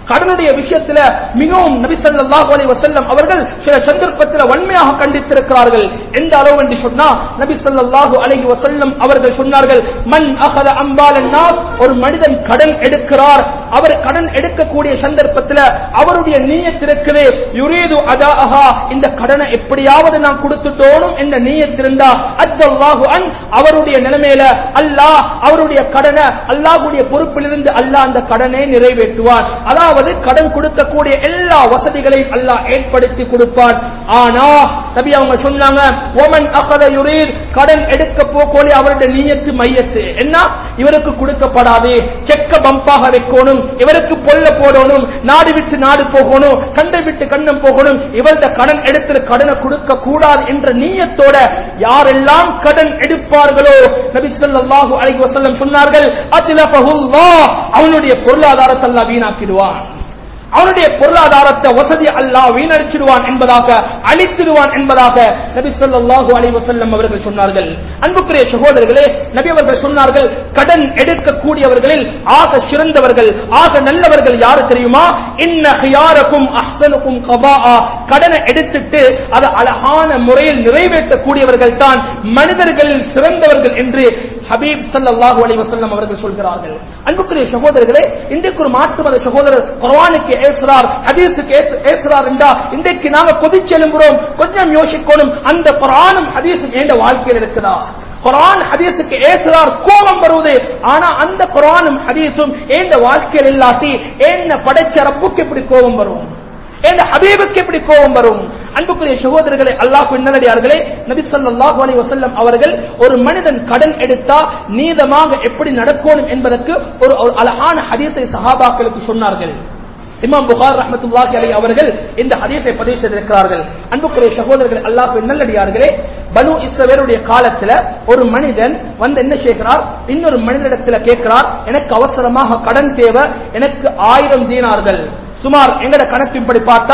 கடனுடைய விஷயத்துல மிகவும் நபி ஸல்லல்லாஹு அலைஹி வஸல்லம் அவர்கள் சில சந்தர்ப்பத்தில் வன்மையாக கண்டித்திருக்கிறார்கள் எந்த அளவு என்று சொன்னா நபி ஸல்லல்லாஹு அலைஹி வஸல்லம் அவர்கள் சொன்னார்கள் மன் அகத அம்பாலன் நாஸ் ஒரு மனிதன் கடன் எடுக்கிறார் அவர் கடன் எடுக்கக்கூடிய சந்தர்ப்பத்தில் அவருடைய நீயத் இருக்குது யுரீது அதாஹா இந்த கடனை எப்படியாவது நான் கொடுத்துட்டோனும் என்ற நீயத் இருந்தா அத்தல்லாஹு அன் அவருடைய நிலைமையில அல்லாஹ் அவருடைய கடனை அல்லாஹ்வுடைய பொறுப்பிலிருந்து அல்லாஹ் அந்த கடனை நிறைவேற்றுவான் அதாவது கடன் கொடுக்கக்கூடிய எல்லா வசதிகளையும் அல்லாஹ் ஏற்படுத்தி கொடுப்பான் ஆனா நபி அவங்க சொன்னாங்க ஓமன் அகத யுரீர் கடன் எடுக்க போகோலி அவருடைய நீயத்து மையத்து என்ன இவருக்கு கொடுக்கப்படாது செக்க பம்பாக வைக்கணும் இவருக்கு பொல்ல போடணும் நாடு விட்டு நாடு போகணும் கண்டை விட்டு கண்டம் போகணும் இவர்த கடன் எடுத்து கடனை கொடுக்க கூடாது என்ற நீயத்தோட யாரெல்லாம் கடன் எடுப்பார்களோ நபி ஸல்லல்லாஹு அலைஹி வஸல்லம் சொன்னார்கள் அஜ்லஃபஹுல்லாஹ் அவனுடைய பொருளாதாரத்தை அல்லாஹ் வீணாக்கிடுவான் அவனுடைய பொருளாதாரத்தை வசதி அல்லாஹ் வீணடிச்சிடுவான் என்பதாக அழித்திடுவான் என்பதாக நபி ஸல்லல்லாஹு அலைஹி வஸல்லம் அவர்கள் சொன்னார்கள் அன்புக்குரிய சகோதரர்களே நபி அவர்கள் சொன்னார்கள் கடன் எடுக்கக்கூடியவர்களில் ஆக சிறந்தவர்கள் ஆக நல்லவர்கள் யாரு தெரியுமா இன்ன ஹியாரக்கும் அஹ்சனுக்கும் கபாஆ கடனை எடுத்துட்டு அதை அழகான முறையில் நிறைவேற்றக்கூடியவர்கள் தான் மனிதர்களில் சிறந்தவர்கள் என்று ஹபீப் ஸல்லல்லாஹு அலைஹி வஸல்லம் அவர்கள் சொல்கிறார்கள் அன்புக்குரிய சகோதரர்களே இன்றைக்கு ஒரு மாற்று மத சகோதரர் குர்ஆனுக்கு ஏசுறார் ஹதீஸுக்கு ஏசு- ஏசுறார் என்றா இன்றைக்கு நாங்க கொதிச்செலும்புறோம் கொஞ்சம் யோசிக்கணும் அந்த குர்ஆனும் ஹதீஸும் என்ற வாழ்க்கையில் இருக்குதா குர்ஆன் ஹதீஸுக்கு ஏசுறார் கோபம் வருவது ஆனா அந்த குர்ஆனும் ஹதீஸும் எந்த வாழ்க்கையில் இல்லாட்டி என்ன படைச்ச ரப்புக்கு எப்படி கோபம் வரும் என் ஹபீபுக்கு எப்படி கோபம் வரும் அன்புக்குரிய சகோதரர்களே அல்லாஹ் நல்லடியார்களே நபி ஸல்லல்லாஹு அலைஹி வஸல்லம் அவர்கள் ஒரு மனிதன் கடன் எடுத்தா நீதமாக எப்படி நடக்கணும் என்பதற்கு ஒரு ஒரு அழகான ஹதீஸை சஹாபாக்களுக்கு சொன்னார்கள் இமாம் புகார் ரஹ்மத்துல்லாஹி அலைஹி அவர்கள் இந்த ஹதீஸை பதிவு செய்திருக்கிறார்கள் அன்புக்குரிய சகோதரர்கள் அல்லாஹ் நல்லடியார்களே பனு இஸ்ரவேலுடைய காலத்துல ஒரு மனிதன் வந்து என்ன செய்கிறார் இன்னொரு மனிதனிடத்துல கேட்கிறார் எனக்கு அவசரமாக கடன் தேவை எனக்கு ஆயிரம் தீனார்கள் சுமார் எங்கட கணக்கு இப்படி பார்த்தா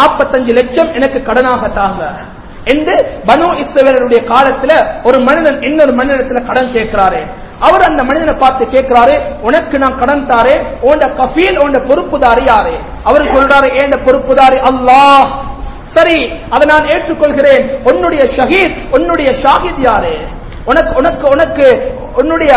45 லட்சம் எனக்கு கடனாக தாங்க என்று பனு இஸ்ரவேலருடைய காலத்துல ஒரு மனிதன் இன்னொரு மனிதனிடத்துல கடன் கேட்கிறாரு அவர் அந்த மனிதனை பார்த்து கேட்கிறாரு உனக்கு நான் கடன் தாரேன் உன்ட கஃபீல் உன்ட பொறுப்புதாரி யாரு அவர் சொல்றாரு ஏண்ட பொறுப்புதாரி அல்லாஹ் சரி அதை நான் ஏற்றுக்கொள்கிறேன் உன்னுடைய ஷஹீத் உன்னுடைய ஷாஹித் யாரு உனக்கு உனக்கு உனக்கு உன்னுடைய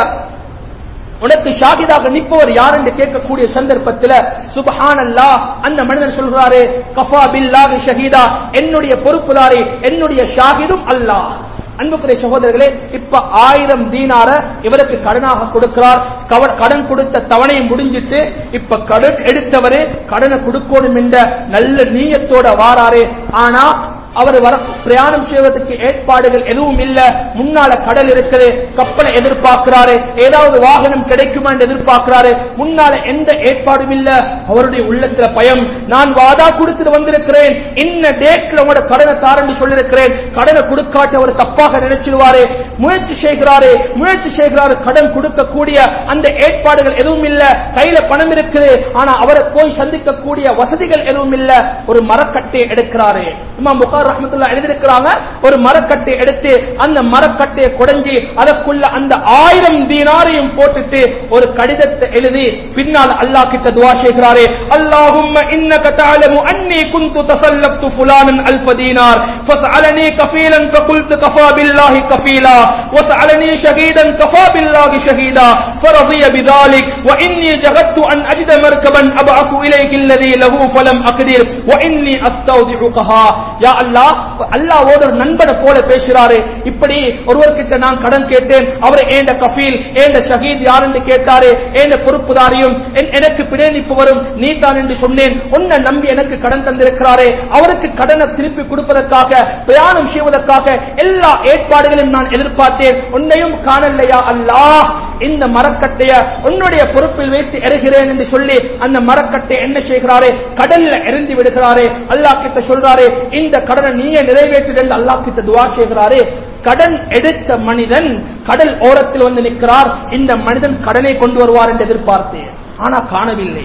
உனக்கு ஷாஹிதாக நிற்பவர் யார் என்று கேட்கக்கூடிய சந்தர்ப்பத்தில் சுபஹான் அல்லாஹ் அந்த மனிதன் சொல்கிறாரு கஃபா பில்லாஹி ஷஹீதா என்னுடைய பொறுப்புதாரி என்னுடைய ஷாஹிதும் அல்லாஹ் அன்புக்குரிய சகோதரர்களே இப்ப ஆயிரம் தீனார இவருக்கு கடனாக கொடுக்கிறார் கவ- கடன் கொடுத்த தவணை முடிஞ்சிட்டு இப்ப கடன் எடுத்தவரு கடனை கொடுக்கணும் என்ற நல்ல நீயத்தோட வாராரு ஆனா அவர் வர பிரயாணம் செய்வதற்கு ஏற்பாடுகள் எதுவும் இல்ல முன்னால கடல் இருக்குது கப்பலை எதிர்பார்க்கிறாரு ஏதாவது வாகனம் கிடைக்குமா என்று எதிர்பார்க்கிறாரு முன்னால எந்த ஏற்பாடும் இல்ல அவருடைய உள்ளத்துல பயம் நான் வாதா கொடுத்துட்டு வந்திருக்கிறேன் இன்ன டேட்ல உங்களோட கடனை தாரண்டி சொல்லிருக்கிறேன் கடனை கொடுக்காட்டி அவர் தப்பாக நினைச்சிருவாரு முயற்சி செய்கிறாரு முயற்சி செய்கிறாரு கடன் கொடுக்கக்கூடிய அந்த ஏற்பாடுகள் எதுவும் இல்ல கையில பணம் இருக்குது ஆனா அவரை போய் சந்திக்கக்கூடிய வசதிகள் எதுவும் இல்ல ஒரு மரக்கட்டை எடுக்கிறாரு இமாம் புகார் ரஹ்மத்துல்லாஹி எழுதியிருக்கிறாங்க ஒரு மரக்கட்டை எடுத்து அந்த மரக்கட்டையை குடைஞ்சி அதற்குள்ள அந்த ஆயிரம் தீனாரையும் போட்டுட்டு ஒரு கடிதத்தை எழுதி பின்னால் அல்லாஹ் கிட்ட துவா செய்கிறாரே அல்லாஹும்ம இன்னக தஅலமு அன்னி குன்து தஸல்லஃப்து ஃபுலானன் அல்ஃப தீனார் ஃபஸ்அலனி கஃபீலன் ஃபகுல்து கஃபா பில்லாஹி கஃபீலா وسألني شهيدا كفى بالله شهيدا فرضي بذلك وإني جهدت أن أجد مركبا أبعث إليك الذي له فلم أقدر وإني أستودعكها يا الله அல்லாஹ் ஒரு நண்பனை போல பேசுறாரு இப்படி ஒருவர்கிட்ட நான் கடன் கேட்டேன் அவர் ஏண்ட கஃபீல் ஏண்ட ஷஹீத் யார் என்று கேட்டாரு ஏண்ட பொறுப்புதாரியும் என்- எனக்கு பிணைப்பு வரும் நீ தான் என்று சொன்னேன் உன்னை நம்பி எனக்கு கடன் தந்திருக்கிறாரே அவருக்கு கடனை திருப்பி கொடுப்பதற்காக பிரயாணம் செய்வதற்காக எல்லா ஏற்பாடுகளையும் நான் எதிர்பார்த்தேன் உன்னையும் காணலையா அல்லாஹ் இந்த மரக்கட்டைய உன்னுடைய பொறுப்பில் வைத்து எறிகிறேன் என்று சொல்லி அந்த மரக்கட்டை என்ன செய்கிறாரே கடல்ல எரிந்து விடுகிறாரே அல்லாஹ் கிட்ட சொல்றாரு இந்த கடனை நீயே நிறைவேற்று என்று அல்லாஹ் கிட்ட துவா செய்கிறாரே கடன் எடுத்த மனிதன் கடல் ஓரத்தில் வந்து நிற்கிறார் இந்த மனிதன் கடனை கொண்டு வருவார் என்று எதிர்பார்த்தேன் ஆனா காணவில்லை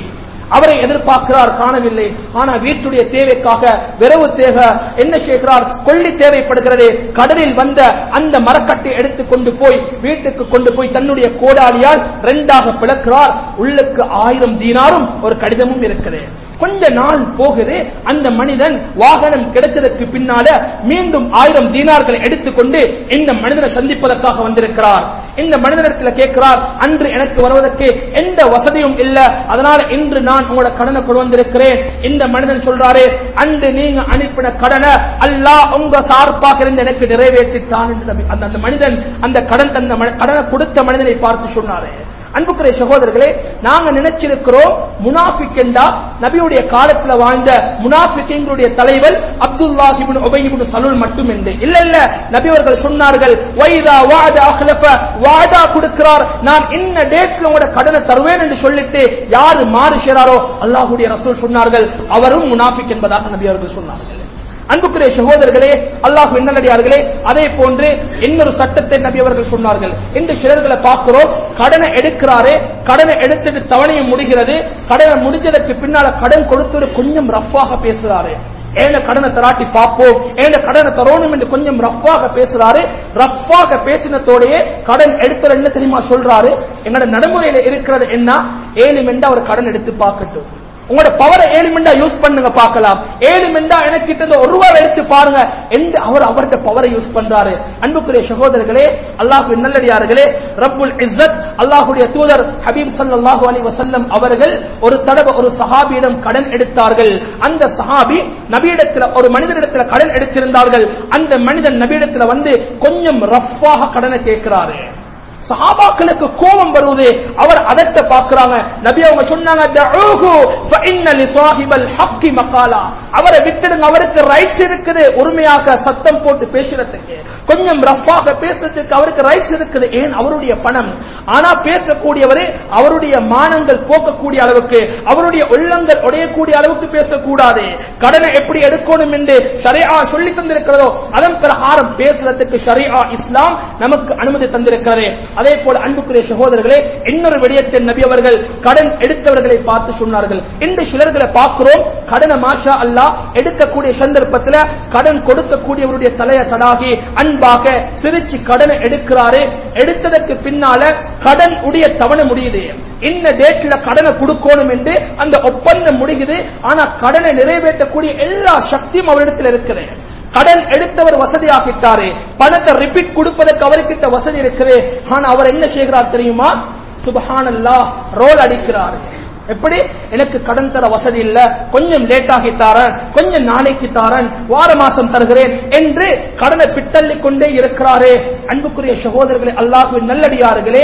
அவரை எதிர்பார்க்கிறார் காணவில்லை ஆனா வீட்டுடைய தேவைக்காக விரவு தேவை என்ன செய்கிறார் கொள்ளி தேவைப்படுகிறது கடலில் வந்த அந்த மரக்கட்டை எடுத்து கொண்டு போய் வீட்டுக்கு கொண்டு போய் தன்னுடைய கோடாலியால் ரெண்டாக பிளக்கிறார் உள்ளுக்கு ஆயிரம் தீனாரும் ஒரு கடிதமும் இருக்குது கொஞ்ச நாள் போகுது அந்த மனிதன் வாகனம் கிடைச்சதற்கு பின்னால மீண்டும் ஆயிரம் தீனார்களை எடுத்துக்கொண்டு இந்த மனிதனை சந்திப்பதற்காக வந்திருக்கிறார் இந்த மனிதனிடத்தில் கேட்கிறார் அன்று எனக்கு வருவதற்கு எந்த வசதியும் இல்ல அதனால இன்று நான் உங்களோட கடனை கொண்டு வந்திருக்கிறேன் இந்த மனிதன் சொல்றாரு அன்று நீங்க அனுப்பின கடனை அல்லாஹ் உங்க சார்பாக இருந்து எனக்கு நிறைவேற்றித்தான் என்று நபி- அந்த அந்த மனிதன் அந்த கடன் தந்த மனி- கடனை கொடுத்த மனிதனை பார்த்து சொன்னாரு அன்புக்குரிய சகோதரர்களே நாங்க நினைச்சிருக்கிறோம் முனாஃபிக் என்றா நபியுடைய காலத்துல வாழ்ந்த முனாஃபிக்கிங்களுடைய தலைவர் அப்துல்லாஹி இப்னு உபை இப்னு சலூல் மட்டும் என்று இல்ல இல்ல நபி அவர்கள் சொன்னார்கள் வைதா வாத அஹ்லஃப வாதா கொடுக்கிறார் நான் இன்ன டேட்ல உங்களோட கடனை தருவேன் என்று சொல்லிட்டு யாரு மாறு செய்றாரோ அல்லாஹ்வுடைய ரசூல் சொன்னார்கள் அவரும் முனாஃபிக் என்பதாக நபி அவர்கள் சொன்னார்கள் அன்புக்குரிய சகோதரர்களே அல்லாஹ் நல்லடியார்களே அதே போன்று இன்னொரு சட்டத்தை நபி அவர்கள் சொன்னார்கள் இந்த சிலர்களை பார்க்கிறோம் கடனை எடுக்கிறாரே கடனை எடுத்துட்டு தவணையும் முடிகிறது கடனை முடிஞ்சதற்கு பின்னால கடன் கொடுத்து கொஞ்சம் ரஃப்பாக பேசுறாரு ஏன கடனை தராட்டி பார்ப்போம் ஏன கடனை தரோணும் என்று கொஞ்சம் ரஃப்பாக பேசுறாரு ரஃப்பாக பேசினத்தோடயே கடன் எடுத்தவர் என்ன தெரியுமா சொல்றாரு எங்களோட நடைமுறையில இருக்கிறது என்ன ஏழு மெண்டா அவர் கடன் எடுத்து பார்க்கட்டும் உங்களோட பவரை ஏழு மிண்டா யூஸ் பண்ணுங்க பார்க்கலாம் ஏழு மிண்டா எனக்கு கிட்ட ஒரு ரூபாய் எடுத்து பாருங்க என்று அவர் அவருடைய பவரை யூஸ் பண்றாரு அன்புக்குரிய சகோதரர்களே அல்லாஹு நல்லடியார்களே ரப்புல் இஸ்ஸத் அல்லாஹுடைய தூதர் ஹபீப் ஸல்லல்லாஹு அலைஹி வஸல்லம் அவர்கள் ஒரு தடவை ஒரு சஹாபியிடம் கடன் எடுத்தார்கள் அந்த சஹாபி நபியிடத்தில் ஒரு மனிதனிடத்துல கடன் எடுத்திருந்தார்கள் அந்த மனிதன் நபியிடத்துல வந்து கொஞ்சம் ரஃப்பாக கடனை கேட்கிறாரு சஹாபாக்களுக்கு கோபம் வருவது அவர் அதட்ட பார்க்கறாங்க நபி அவங்க சொன்னாங்க "தஊஹு ஃபஇன்ன லிசாஹிபல் ஹக்கி மகாலா அவரை விட்டுடுங்க அவருக்கு ரைட்ஸ் இருக்குது உரிமையாக சத்தம் போட்டு பேசுறதுக்கு கொஞ்சம் ரஃபாக பேசுறதுக்கு அவருக்கு ரைட்ஸ் இருக்குது ஏன் அவருடைய பணம் ஆனா பேசக்கூடியவரே அவருடைய மானங்கள் போக்கக்கூடிய அளவுக்கு அவருடைய உள்ளங்கள் உடையக்கூடிய அளவுக்கு பேசக்கூடாது கடனை எப்படி எடுக்கணும் என்று ஷரியா சொல்லி தந்திருக்கிறதோ அதன் பிரகாரம் பேசுறதுக்கு ஷரியா இஸ்லாம் நமக்கு அனுமதி தந்திருக்கிறது அதே போல அன்புக்குரிய சகோதரர்களே இன்னொரு விடயத்தை நபி அவர்கள் கடன் எடுத்தவர்களை பார்த்து சொன்னார்கள் இந்த சிலர்களை பார்க்கிறோம் கடனை மாஷா அல்லாஹ் எடுக்கக்கூடிய சந்தர்ப்பத்தில் கடன் கொடுக்கக்கூடியவருடைய தலைய தடாகி அன்பாக சிரிச்சு கடனை எடுக்கிறாரு எடுத்ததற்கு பின்னால கடன் உடைய தவணை முடியுது இந்த டேட்ல கடனை கொடுக்கணும் என்று அந்த ஒப்பந்தம் முடியுது ஆனா கடனை நிறைவேற்றக்கூடிய எல்லா சக்தியும் அவரிடத்தில் இருக்குது கடன் எடுத்தவர் வசதியாகிட்டாரு பணத்தை ரிப்பீட் கொடுப்பதற்கு அவர்கிட்ட வசதி இருக்குது ஆனா அவர் என்ன செய்கிறார் தெரியுமா சுபஹானல்லாஹ் ரோல் அடிக்கிறார் எப்படி எனக்கு கடன் தர வசதி இல்ல கொஞ்சம் லேட் ஆகி தாரன் கொஞ்சம் நாளைக்கு தாரன் வார மாசம் தருகிறேன் என்று கடனை பிட்டள்ளி கொண்டே இருக்கிறாரே அன்புக்குரிய சகோதரர்களே அல்லாஹுவின் நல்லடியார்களே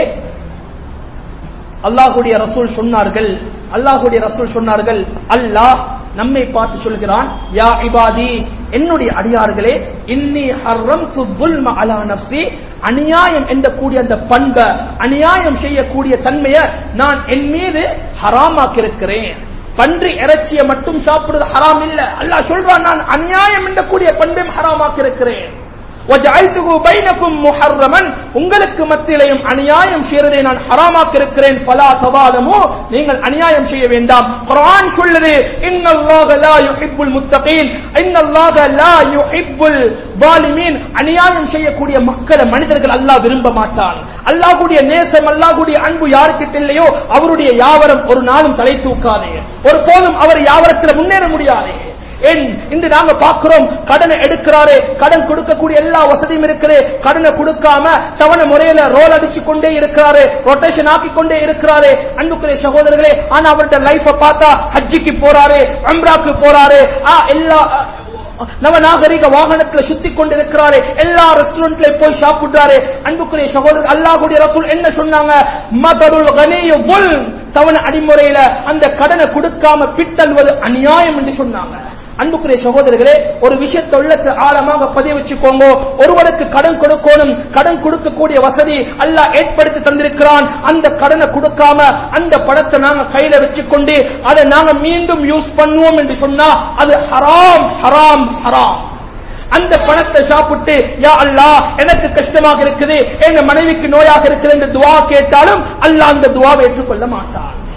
அல்லாஹுடைய ரசூல் சொன்னார்கள் அல்லாஹுடைய ரசூல் சொன்னார்கள் அல்லாஹ் நம்மை பார்த்து சொல்கிறான் யா இபாதி என்னுடைய அடியார்களே இன்னி ஹர்ரம்து துல்ம அலா நஃப்ஸி அநியாயம் என்ற கூடிய அந்த பண்பை அநியாயம் செய்யக்கூடிய தன்மையை நான் என் மீது ஹராமாக்கி இருக்கிறேன் பன்றி இறைச்சியை மட்டும் சாப்பிடுறது ஹராம் இல்ல அல்லாஹ் சொல்றான் நான் அநியாயம் என்ற கூடிய பண்பையும் ஹராமாக்கி இருக்கிறேன் وَجَعَلْتُهُ بَيْنَكُمْ مُحَرَّمًا உங்களுக்கு மத்தியிலையும் அநியாயம் செய்யறதை நான் ஹராமாக்க இருக்கிறேன் ஃபலா தவாலமு நீங்கள் அநியாயம் செய்ய வேண்டாம் குர்ஆன் சொல்லுது இன்னல்லாஹ லா யுஹிப்புல் முத்தகீன் இன்னல்லாஹ லா யுஹிப்புல் வாலிமீன் அநியாயம் செய்யக்கூடிய மக்களை மனிதர்கள் அல்லாஹ் விரும்ப மாட்டான் அல்லாஹ்வுடைய நேசம் அல்லாஹ்வுடைய அன்பு யாருக்கிட்ட இல்லையோ அவருடைய யாவரம் ஒரு நாளும் தலை தூக்காதே ஒரு போதும் அவர் யாவரத்தில் முன்னேற முடியாதே ஏன் இன்று நாங்க பார்க்கிறோம் கடனை எடுக்கிறாரு கடன் கொடுக்கக்கூடிய எல்லா வசதியும் இருக்குது கடனை கொடுக்காம தவணை முறையில ரோல் அடிச்சு கொண்டே இருக்கிறாரு ரொட்டேஷன் ஆக்கி கொண்டே இருக்கிறாரு அன்புக்குரிய சகோதரர்களே ஆனா அவருடைய லைஃப பார்த்தா ஹஜ்ஜிக்கு போறாரு அம்ராக்கு போறாரு ஆ, எல்லா நவ நாகரிக வாகனத்துல சுத்தி கொண்டிருக்கிறாரு எல்லா ரெஸ்டாரண்ட்ல போய் சாப்பிடுறாரு அன்புக்குரிய சகோதரர் அல்லாஹ்வுடைய ரசூல் என்ன சொன்னாங்க மதருல் கனியு புல் தவணை அடிமுறையில அந்த கடனை கொடுக்காம பிட்டல்வது அநியாயம் என்று சொன்னாங்க அன்புக்குரிய சகோதரர்களே ஒரு விஷயத்தை உள்ளத்துல ஆழமாக பதிய வச்சுக்கோங்க ஒருவருக்கு கடன் கொடுக்கணும் கடன் கொடுக்கக்கூடிய வசதி அல்லாஹ் ஏற்படுத்தி தந்திருக்கிறான் அந்த கடனை கொடுக்காம அந்த பணத்தை நாங்க கையில வச்சுக்கொண்டு அதை நாங்க மீண்டும் யூஸ் பண்ணுவோம் என்று சொன்னா அது ஹராம் ஹராம் ஹராம் அந்த பணத்தை சாப்பிட்டு யா அல்லாஹ் எனக்கு கஷ்டமாக இருக்குது எங்க மனைவிக்கு நோயாக இருக்குது என்று துவா கேட்டாலும் அல்லாஹ் அந்த துவாவை ஏற்றுக்கொள்ள மாட்டான்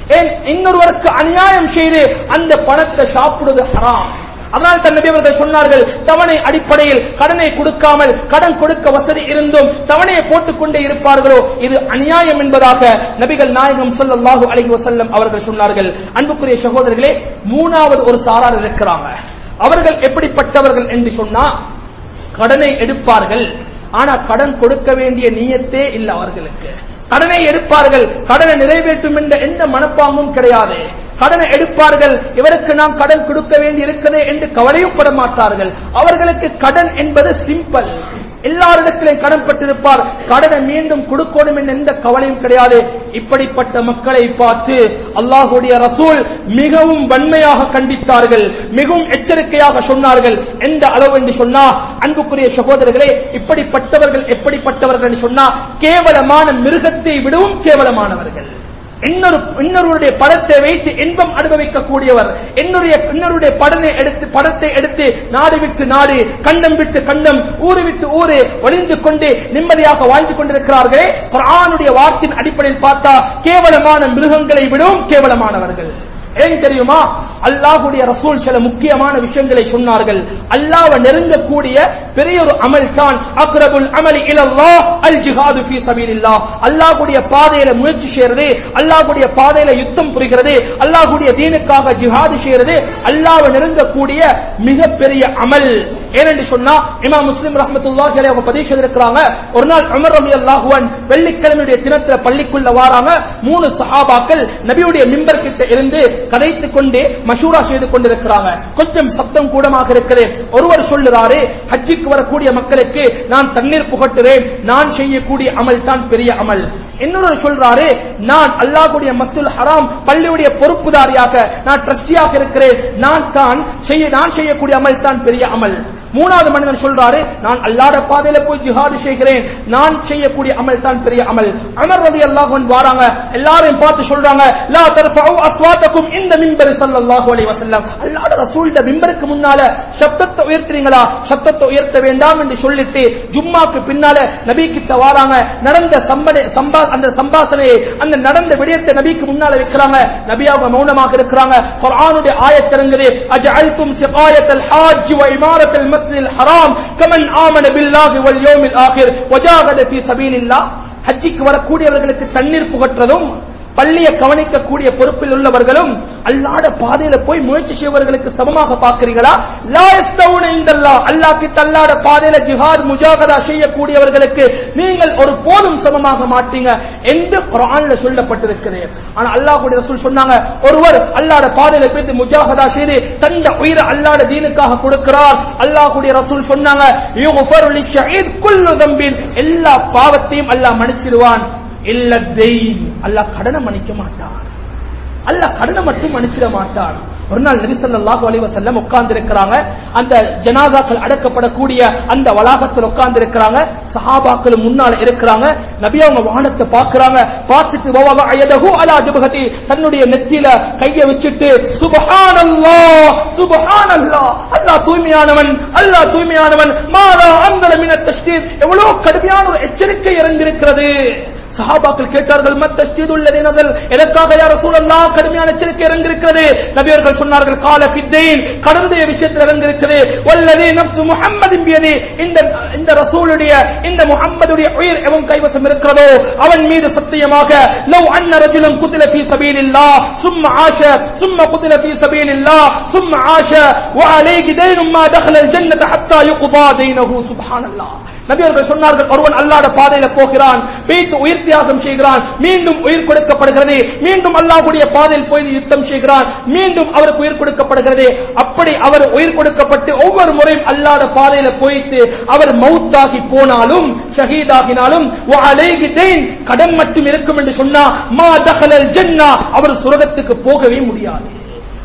ஏன் இன்னொருவருக்கு அநியாயம் செய்து அந்த பணத்தை சாப்பிடுவது ஹராம் அதனால் தன் நபி அவர்கள் சொன்னார்கள் தவணை அடிப்படையில் கடனை கொடுக்காமல் கடன் கொடுக்க வசதி இருந்தும் தவணையை போட்டுக் கொண்டே இருப்பார்களோ இது அநியாயம் என்பதாக நபிகள் நாயகம் ஸல்லல்லாஹு அலைஹி வஸல்லம் அவர்கள் சொன்னார்கள் அன்புக்குரிய சகோதரர்களே மூணாவது ஒரு சாரார் இருக்கிறாங்க அவர்கள் எப்படிப்பட்டவர்கள் என்று சொன்னா கடனை எடுப்பார்கள் ஆனா கடன் கொடுக்க வேண்டிய நியத்தே இல்லை அவர்களுக்கு கடனை எடுப்பார்கள் கடனை நிறைவேற்றும் என்ற எந்த மனப்பாங்கும் கிடையாது கடனை எடுப்பார்கள் இவருக்கு நாம் கடன் கொடுக்க வேண்டி இருக்கிறதே என்று கவலையும் பட மாட்டார்கள் அவர்களுக்கு கடன் என்பது சிம்பிள் எல்லாரிடத்திலும் கடன் பட்டிருப்பார் கடனை மீண்டும் கொடுக்கணும் என்ற எந்த கவலையும் கிடையாது இப்படிப்பட்ட மக்களை பார்த்து அல்லாஹுடைய ரசூல் மிகவும் வன்மையாக கண்டித்தார்கள் மிகவும் எச்சரிக்கையாக சொன்னார்கள் எந்த அளவு என்று சொன்னா அன்புக்குரிய சகோதரர்களே இப்படிப்பட்டவர்கள் எப்படிப்பட்டவர்கள் என்று சொன்னா கேவலமான மிருகத்தை விடவும் கேவலமானவர்கள் இன்னொரு இன்னொருடைய படத்தை வைத்து இன்பம் அனுபவிக்கக்கூடியவர் என்னுடைய இன்னொருடைய படனை எடுத்து படத்தை எடுத்து நாடு விட்டு நாடு கண்டம் விட்டு கண்டம் ஊரு விட்டு ஊரு ஒளிந்து கொண்டு நிம்மதியாக வாழ்ந்து கொண்டிருக்கிறார்களே குர்ஆனுடைய வார்த்தையின் அடிப்படையில் பார்த்தா கேவலமான மிருகங்களை விடவும் கேவலமானவர்கள் ஏன் தெரியுமா அல்லாஹுடைய ரசூல் சில முக்கியமான விஷயங்களை சொன்னார்கள் அல்லாஹ்வை நெருங்கக்கூடிய பெரிய ஒரு அமல் தான் அக்ரபுல் அமலி இலல்லாஹ் அல் ஜிஹாது ஃபீ சபீலில்லாஹ் அல்லாஹ்வுடைய பாதையில முயற்சி செய்யறது அல்லாஹ்வுடைய பாதையில யுத்தம் புரிகிறது அல்லாஹ்வுடைய தீனுக்காக ஜிஹாது செய்யறது அல்லாஹ்வை நெருங்கக்கூடிய மிகப்பெரிய அமல் ஏனென்று சொன்னா இமாம் முஸ்லிம் ரஹ்மத்துல்லாஹி அலைஹி அவங்க பதிவு செய்திருக்கிறாங்க ஒரு நாள் உமர் ரலியல்லாஹு அன் வெள்ளிக்கிழமையுடைய தினத்துல பள்ளிக்குள்ள வாராங்க மூணு சஹாபாக்கள் நபியுடைய மிம்பர் கிட்ட இருந்து கதைத்துக் கொண்டே மஷூரா செய்து கொண்டிருக்கிறாங்க கொஞ்சம் சப்தம் கூடமாக இருக்குது ஒருவர் சொல்லுறாரு ஹஜ்ஜிக்கு வரக்கூடிய மக்களுக்கு நான் தண்ணீர் புகட்டுறேன் நான் செய்யக்கூடிய அமல் தான் பெரிய அமல் இன்னொரு சொல்றாரு நான் அல்லாஹ்வுடைய மஸ்துல் ஹராம் பள்ளியுடைய பொறுப்புதாரியாக நான் ட்ரஸ்டியாக இருக்கிறேன் நான் தான் செய்ய நான் செய்யக்கூடிய அமல் தான் பெரிய அமல் மூணாவது மனிதன் சொல்றாரு நான் அல்லாட பாதையில போய் ஜிஹாது செய்கிறேன் நான் செய்யக்கூடிய அமல் தான் பெரிய அமல் அமர் ரதி அல்லாஹ் வாராங்க எல்லாரையும் பார்த்து சொல்றாங்க லா தர்ஃபஉ அஸ்வாத்தக்கும் இந்த மிம்பர் ஸல்லல்லாஹு அலைஹி வஸல்லம் அல்லாஹ்வுடைய ரசூலுடைய மிம்பருக்கு முன்னால சப்தத்தை உயர்த்துறீங்களா சப்தத்தை உயர்த்த வேண்டாம் என்று சொல்லிட்டு ஜும்மாக்கு பின்னால நபி கிட்ட வாராங்க நடந்த சம்பனை சம்பா அந்த சம்பாசனையை அந்த நடந்த விடயத்தை நபிக்கு முன்னால வைக்கிறாங்க நபி அவங்க மௌனமாக இருக்கிறாங்க குர்ஆனுடைய ஆயத்திறங்குது அஜஅல்தும் சிகாயத்தல் ஹாஜ் வ இமாரத்தல் மஸ்ஜிதில் ஹராம் கமன் ஆமன பில்லாஹி வல் யௌமில் ஆகிர் வஜாஹத ஃபீ சபீலில்லாஹ் ஹஜ்ஜிக்கு வரக்கூடியவர்களுக்கு தண்ணீர் புகற்றதும் பள்ளியை கவனிக்கக்கூடிய பொறுப்பில் உள்ளவர்களும் அல்லாட பாதையில போய் முயற்சி செய்வர்களுக்கு சமமாக பார்க்கிறீங்களா லா யஸ்தவுன இந்தல்லாஹ் அல்லாஹ் கிட்ட அல்லாட பாதையில ஜிஹாத் முஜாகதா செய்யக்கூடியவர்களுக்கு நீங்கள் ஒரு போதும் சமமாக மாட்டீங்க என்று குர்ஆன்ல சொல்லப்பட்டிருக்கிறது ஆனா அல்லாஹ்வுடைய ரசூல் சொன்னாங்க ஒருவர் அல்லாட பாதையில போய் முஜாகதா செய்து தந்த உயிரை அல்லாட தீனுக்காக கொடுக்கிறார் அல்லாஹ்வுடைய ரசூல் சொன்னாங்க யுஃபரு லிஷஹீத் குல்லு தம்பின் எல்லா பாவத்தையும் அல்லாஹ் மன்னிச்சிடுவான் இல்ல தெயின் அல்லாஹ் கடனை மன்னிக்க மாட்டான் அல்லாஹ் கடனை மட்டும் மன்னிச்சிட மாட்டான் ஒரு நாள் நபி ஸல்லல்லாஹு அலைஹி வஸல்லம் உட்கார்ந்து இருக்கிறாங்க அந்த ஜனாசாக்கள் அடக்கப்படக்கூடிய அந்த வளாகத்தில் உட்கார்ந்து இருக்கிறாங்க சஹாபாக்கள் முன்னால இருக்கிறாங்க நபி அவங்க வானத்தை பார்க்கறாங்க பார்த்துட்டு வவவ அயதஹு அலா ஜபஹதி தன்னுடைய நெத்தியில கையை வச்சுட்டு சுப்ஹானல்லாஹ் சுப்ஹானல்லாஹ் அல்லாஹ் தூய்மையானவன் அல்லாஹ் தூய்மையானவன் மாதா அந்தல மின தஷ்தீர் எவ்வளவு கடுமையான ஒரு எச்சரிக்கை இறங்கியிருக்கிறது சஹாபாக்கள் கேட்டார்கள் மத்த ஸ்டீதுள்ளதை நகல் எதற்காக யார் ரசூலல்லாஹ் கடுமையான எச்சரிக்கை இறங்கியிருக்கிறது நபியர்கள் சொன்னார்கள் கால ஃபித்தைன் கடனுடைய விஷயத்தில் இறங்கியிருக்கிறது வல்லதி நப்சு முஹம்மதின் பியதி இந்த இந்த ரசூலுடைய இந்த முஹம்மதுடைய உயிர் எவன் கைவசம் இருக்கிறதோ அவன் மீது சத்தியமாக லவ் அன்ன ரஜுலம் குத்தில ஃபீ சபீலில்லாஹ் சும்ம ஆஷ சும்ம குத்தில ஃபீ சபீலில்லாஹ் சும்ம ஆஷ وعليه دين ما دخل الجنة حتى يقضى دينه سبحان الله நபி அவர்கள் சொன்னார்கள் ஒருவன் அல்லாட பாதையில போகிறான் வைத்து உயிர் தியாகம் செய்கிறான் மீண்டும் உயிர் கொடுக்கப்படுகிறது மீண்டும் அல்லாஹ்வுடைய பாதையில் போய் யுத்தம் செய்கிறான் மீண்டும் அவருக்கு உயிர் கொடுக்கப்படுகிறது அப்படி அவர் உயிர் கொடுக்கப்பட்டு ஒவ்வொரு முறையும் அல்லாத பாதையில போயிட்டு அவர் மௌத்தாகி போனாலும் ஷஹீதாகினாலும் வஅலைஹி தைன் கடன் மட்டும் இருக்கும் என்று சொன்னா மா தஹலல் ஜன்னா அவர் சுரகத்துக்கு போகவே முடியாது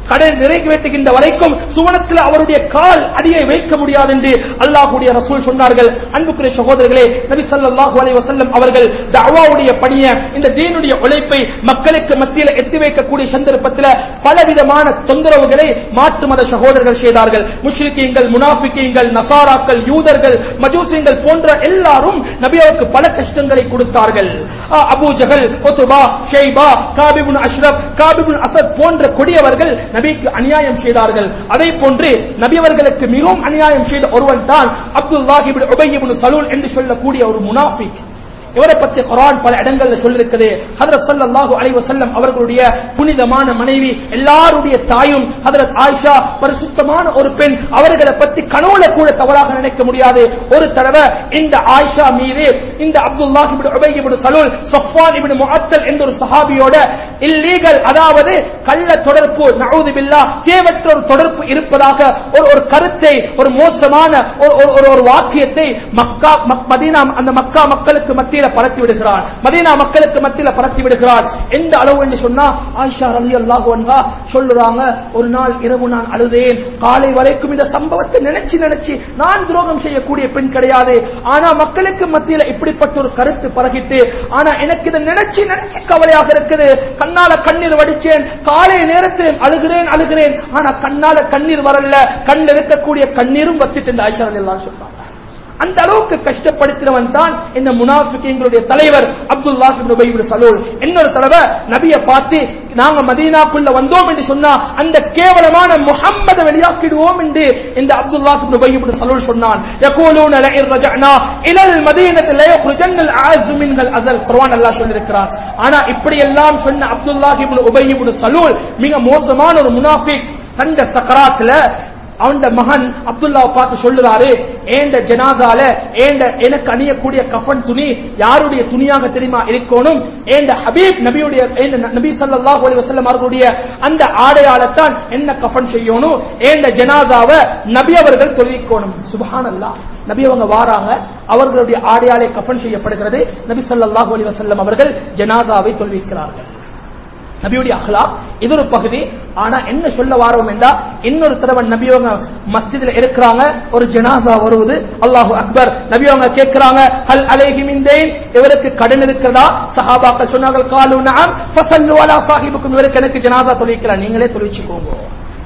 கடன் நிறைவேற்றுகின்ற வரைக்கும் சுவனத்தில் அவருடைய கால் அடியை வைக்க முடியாது என்று அல்லாஹ்வுடைய ரசூல் சொன்னார்கள் அன்புக்குரிய சகோதரர்களே நபி ஸல்லல்லாஹு அலைஹி வஸல்லம் அவர்கள் தஅவாவுடைய பணிய இந்த தீனுடைய உழைப்பை மக்களுக்கு மத்தியில் எத்தி வைக்கக்கூடிய சந்தர்ப்பத்தில் பலவிதமான தொந்தரவுகளை மாற்று மத சகோதரர்கள் செய்தார்கள் முஷ்ரிக்கீங்கள் முனாஃபிக்கீங்கள் நசாராக்கள் யூதர்கள் மஜூசியங்கள் போன்ற எல்லாரும் நபியாவுக்கு பல கஷ்டங்களை கொடுத்தார்கள் ஆ, அபூ ஜஹல் ஒத்துபா ஷெய்பா காபிபுன் அஷ்ரப் காபிபுன் அசத் போன்ற கொடியவர்கள் நபிக்கு அநியாயம் செய்தார்கள் அதே போன்று நபி அவர்களுக்கு மிகவும் அநியாயம் செய்த ஒருவன் தான் அப்துல்லாஹிபின் உபையிபின் சலூல் என்று சொல்லக்கூடிய ஒரு முனாஃபிக் இவரை பற்றி குரான் பல இடங்கள்ல சொல்லிருக்குது ஹதரத் ஸல்லல்லாஹு அலைஹி வஸல்லம் அவர்களுடைய புனிதமான மனைவி எல்லாருடைய தாயும் ஹதரத் ஆயிஷா பரிசுத்தமான ஒரு பெண் அவர்களை பற்றி கனவுல கூட தவறாக நினைக்க முடியாது ஒரு தடவை இந்த ஆயிஷா மீது இந்த அப்துல்லாஹ் இப்னு உபை இப்னு சலூல் சஃப்வான் இப்னு முஅத்தல் என்ற ஒரு சஹாபியோட இல்லீகல் அதாவது கள்ள தொடர்பு நஊது பில்லாஹ் தேவற்ற ஒரு தொடர்பு இருப்பதாக ஒரு ஒரு கருத்தை ஒரு மோசமான ஒரு ஒரு- ஒரு ஒரு வாக்கியத்தை மக்கா மக்- மதீனா அந்த மக்கா மக்களுக்கு மத்தியில பரத்தி விடுகிறார் மதீனா மக்களுக்கு மத்தியில பரத்தி விடுகிறார் எந்த அளவு என்று சொன்னா ஆயிஷா ரலியல்லாஹு அன்ஹா சொல்லுறாங்க ஒரு நாள் இரவு நான் அழுதேன் காலை வரைக்கும் இந்த சம்பவத்தை நினைச்சு நினைச்சு நான் துரோகம் செய்யக்கூடிய பெண் கிடையாது ஆனா மக்களுக்கு மத்தியில இப்படிப்பட்ட ஒரு கருத்து பரகிட்டு ஆனா எனக்கு இதை நினைச்சு நினைச்சு கவலையாக இருக்குது கண்ணால கண்ணீர் வடிச்சேன் காலை நேரத்தில் அழுகிறேன் அழுகிறேன் ஆனா கண்ணால கண்ணீர் வரல கண் இருக்கக்கூடிய கண்ணீரும் வத்திட்டு இந்த ஆயிஷா ரலியல்லாஹு சொல்றாங்க அந்த அளவுக்கு கஷ்டப்படுத்தினவன் தான் இந்த முனாஃபிகீங்களுடைய தலைவர் அப்துல்லாஹ் இப்னு உபை இப்னு சலூல் இன்னொரு தடவை நபியை பார்த்து நாங்க மதீனாக்குள்ள வந்தோம் என்று சொன்னா அந்த கேவலமான முஹம்மதை வெளியாக்கிடுவோம் என்று இந்த அப்துல்லாஹ் இப்னு உபை இப்னு சலூல் சொன்னான் யகூலூன லஇன் ரஜஅனா இலல் மதீனத்தி லயخرجنல் அஅஸ் மின்ஹல் அஸல் குர்ஆன் அல்லாஹ் சொல்லியிருக்கிறார் ஆனா இப்படி எல்லாம் சொன்ன அப்துல்லாஹ் இப்னு உபை இப்னு சலூல் மிக மோசமான ஒரு முனாஃபிக் தந்த சக்கராத்துல அவன் மகன் அப்துல்லாவை பார்த்து சொல்லுறாரு ஏண்ட ஜனாதால ஏண்ட எனக்கு அணியக்கூடிய கஃபன் துணி யாருடைய துணியாக தெரியுமா இருக்கணும் ஏண்ட ஹபீப் நபியுடைய ஏண்ட நபி ஸல்லல்லாஹு அலைஹி வஸல்லம் அவர்களுடைய அந்த ஆடையாளத்தான் என்ன கஃபன் செய்யணும் ஏண்ட ஜனாதாவை நபி அவர்கள் தொழுவிக்கணும் சுப்ஹானல்லாஹ் நபி அவங்க வாராங்க அவர்களுடைய ஆடையாளை கஃபன் செய்யப்படுகிறது நபி ஸல்லல்லாஹு அலைஹி வஸல்லம் அவர்கள் ஜனாதாவை தொழுவிக்கிறார்கள் நபியுடைய அஹ்லா இது ஒரு பகுதி ஆனா என்ன சொல்ல வாரோம் என்றா இன்னொரு தடவை நபியவங்க மஸ்ஜித்ல இருக்கிறாங்க ஒரு ஜனாசா வருவது அல்லாஹு அக்பர் நபியவங்க கேட்கிறாங்க ஹல் அலைஹி மின் தெய்ன் இவருக்கு கடன் இருக்கிறதா சஹாபாக்கள் சொன்னார்கள் காலு நஅம் ஃபஸல்லு அலா சாஹிபுக்கும் இவருக்கு எனக்கு ஜனாசா தொழுவிக்கலாம் நீங்களே தொழுவிச்சுக்கோங்க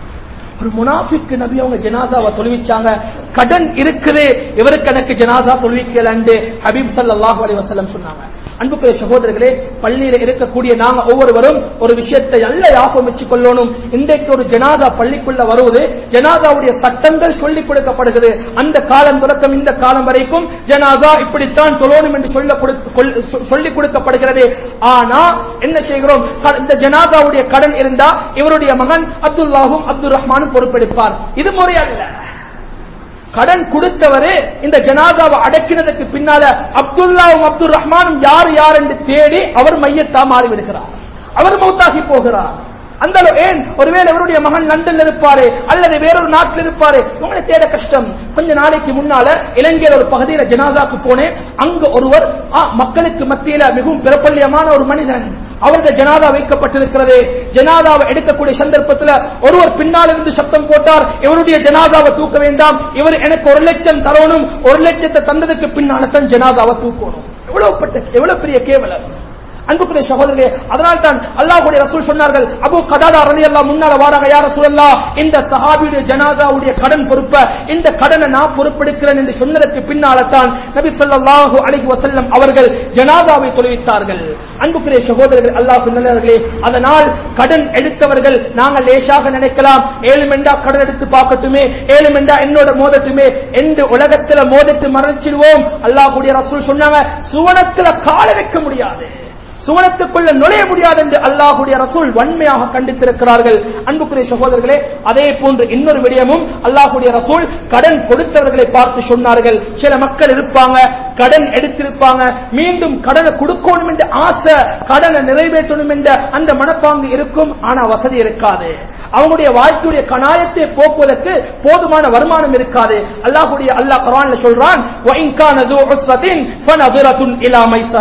ஒரு முனாஃபிக்கு நபி அவங்க ஜனாசாவை தொழுவிச்சாங்க கடன் இருக்குது இவருக்கு எனக்கு ஜனாசா தொழுவிக்கலண்டு ஹபீப் ஸல்லல்லாஹு அலைஹி வஸல்லம் சொன்னாங்க அன்புக்குரிய சகோதரர்களே பள்ளியில இருக்கக்கூடிய நாங்க ஒவ்வொருவரும் ஒரு விஷயத்தை நல்ல யாபம் வச்சு கொள்ளணும் இன்றைக்கு ஒரு ஜனாதா பள்ளிக்குள்ள வருவது ஜனாதாவுடைய சட்டங்கள் சொல்லிக் கொடுக்கப்படுகிறது அந்த காலம் தொடக்கம் இந்த காலம் வரைக்கும் ஜனாதா இப்படித்தான் தொழணும் என்று சொல்ல கொடுக்க- கொல்- சொ- சொல்லிக் கொடுக்கப்படுகிறது ஆனா என்ன செய்கிறோம் க- இந்த ஜனாதாவுடைய கடன் இருந்தா இவருடைய மகன் அப்துல்லாஹும் அப்துல் ரஹ்மானும் பொறுப்பெடுப்பார் இது முறை அல்ல கடன் கொடுத்தவரு இந்த ஜனாதாவை அடக்கினதுக்கு பின்னால அப்துல்லாவும் அப்துல் ரஹ்மானும் யார் யார் என்று தேடி அவர் மையத்தா மாறி விடுகிறார் அவர் மௌத்தாகி போகிறார் அந்த அளவு ஏன் ஒருவேளை இவருடைய மகன் லண்டன்ல இருப்பாரு அல்லது வேறொரு நாட்டில் இருப்பாரு உங்களை தேட கஷ்டம் கொஞ்ச நாளைக்கு முன்னால இலங்கையில ஒரு பகுதியில ஜனாதாக்கு போனேன் அங்க ஒருவர் ஆ, மக்களுக்கு மத்தியில மிகவும் பிரபல்யமான ஒரு மனிதன் அவருடைய ஜனாதா வைக்கப்பட்டிருக்கிறது ஜனாதாவை எடுக்கக்கூடிய சந்தர்ப்பத்தில் ஒருவர் பின்னால் இருந்து சத்தம் போட்டார் இவருடைய ஜனாதாவை தூக்க வேண்டாம் இவர் எனக்கு ஒரு லட்சம் தரணும் ஒரு லட்சத்தை தந்ததுக்கு பின்னால தான் ஜனாதாவை தூக்கணும் எவ்வளவு பட்ட எவ்வளவு பெரிய கேவலம் அன்புக்குரிய சகோதரர்களே அதனால் தான் அல்லாஹ்வுடைய ரசூல் சொன்னார்கள் அபூ கதாதா ரலியல்லாஹு முன்னால வாராங்க யா ரசூலல்லாஹ் இந்த சஹாபியுடைய ஜனாசாவுடைய கடன் பொறுப்ப இந்த கடனை நான் பொறுப்பெடுக்கிறேன் என்று சொன்னதற்கு பின்னால தான் நபி ஸல்லல்லாஹு அலைஹி வஸல்லம் அவர்கள் ஜனாசாவை தொழுவித்தார்கள் அன்புக்குரிய சகோதரர்கள் அல்லாஹ் நல்லவர்களே அதனால் கடன் எடுத்தவர்கள் நாங்கள் லேசாக நினைக்கலாம் ஏழு மெண்டா கடன் எடுத்து பார்க்கட்டுமே ஏழு மெண்டா என்னோட மோதட்டுமே என்று உலகத்துல மோதிட்டு மறைச்சிடுவோம் அல்லாஹ்வுடைய ரசூல் சொன்னாங்க சுவனத்துல கால வைக்க முடியாது சுவனத்துக்குள்ள நுழைய முடியாது என்று அல்லாஹுடைய ரசூல் வன்மையாக கண்டித்திருக்கிறார்கள் அன்புக்குரிய சகோதரர்களே அதே போன்று இன்னொரு விடயமும் அல்லாஹுடைய ரசூல் கடன் கொடுத்தவர்களை பார்த்து சொன்னார்கள் சில மக்கள் இருப்பாங்க கடன் எடுத்திருப்பாங்க மீண்டும் கடனை கொடுக்கணும் என்ற ஆசை கடனை நிறைவேற்றணும் என்ற அந்த மனப்பாங்கு இருக்கும் ஆனா வசதி இருக்காது அவங்களுடைய வாழ்க்கையுடைய கணாயத்தை போக்குவதற்கு போதுமான வருமானம் இருக்காது அல்லாஹுடைய அல்லாஹ் குர்ஆன்ல சொல்றான் "வ இன் கான ذو عُسْرَةٍ فَنَظِرَةٌ إِلَى مَيْسَرَةٍ."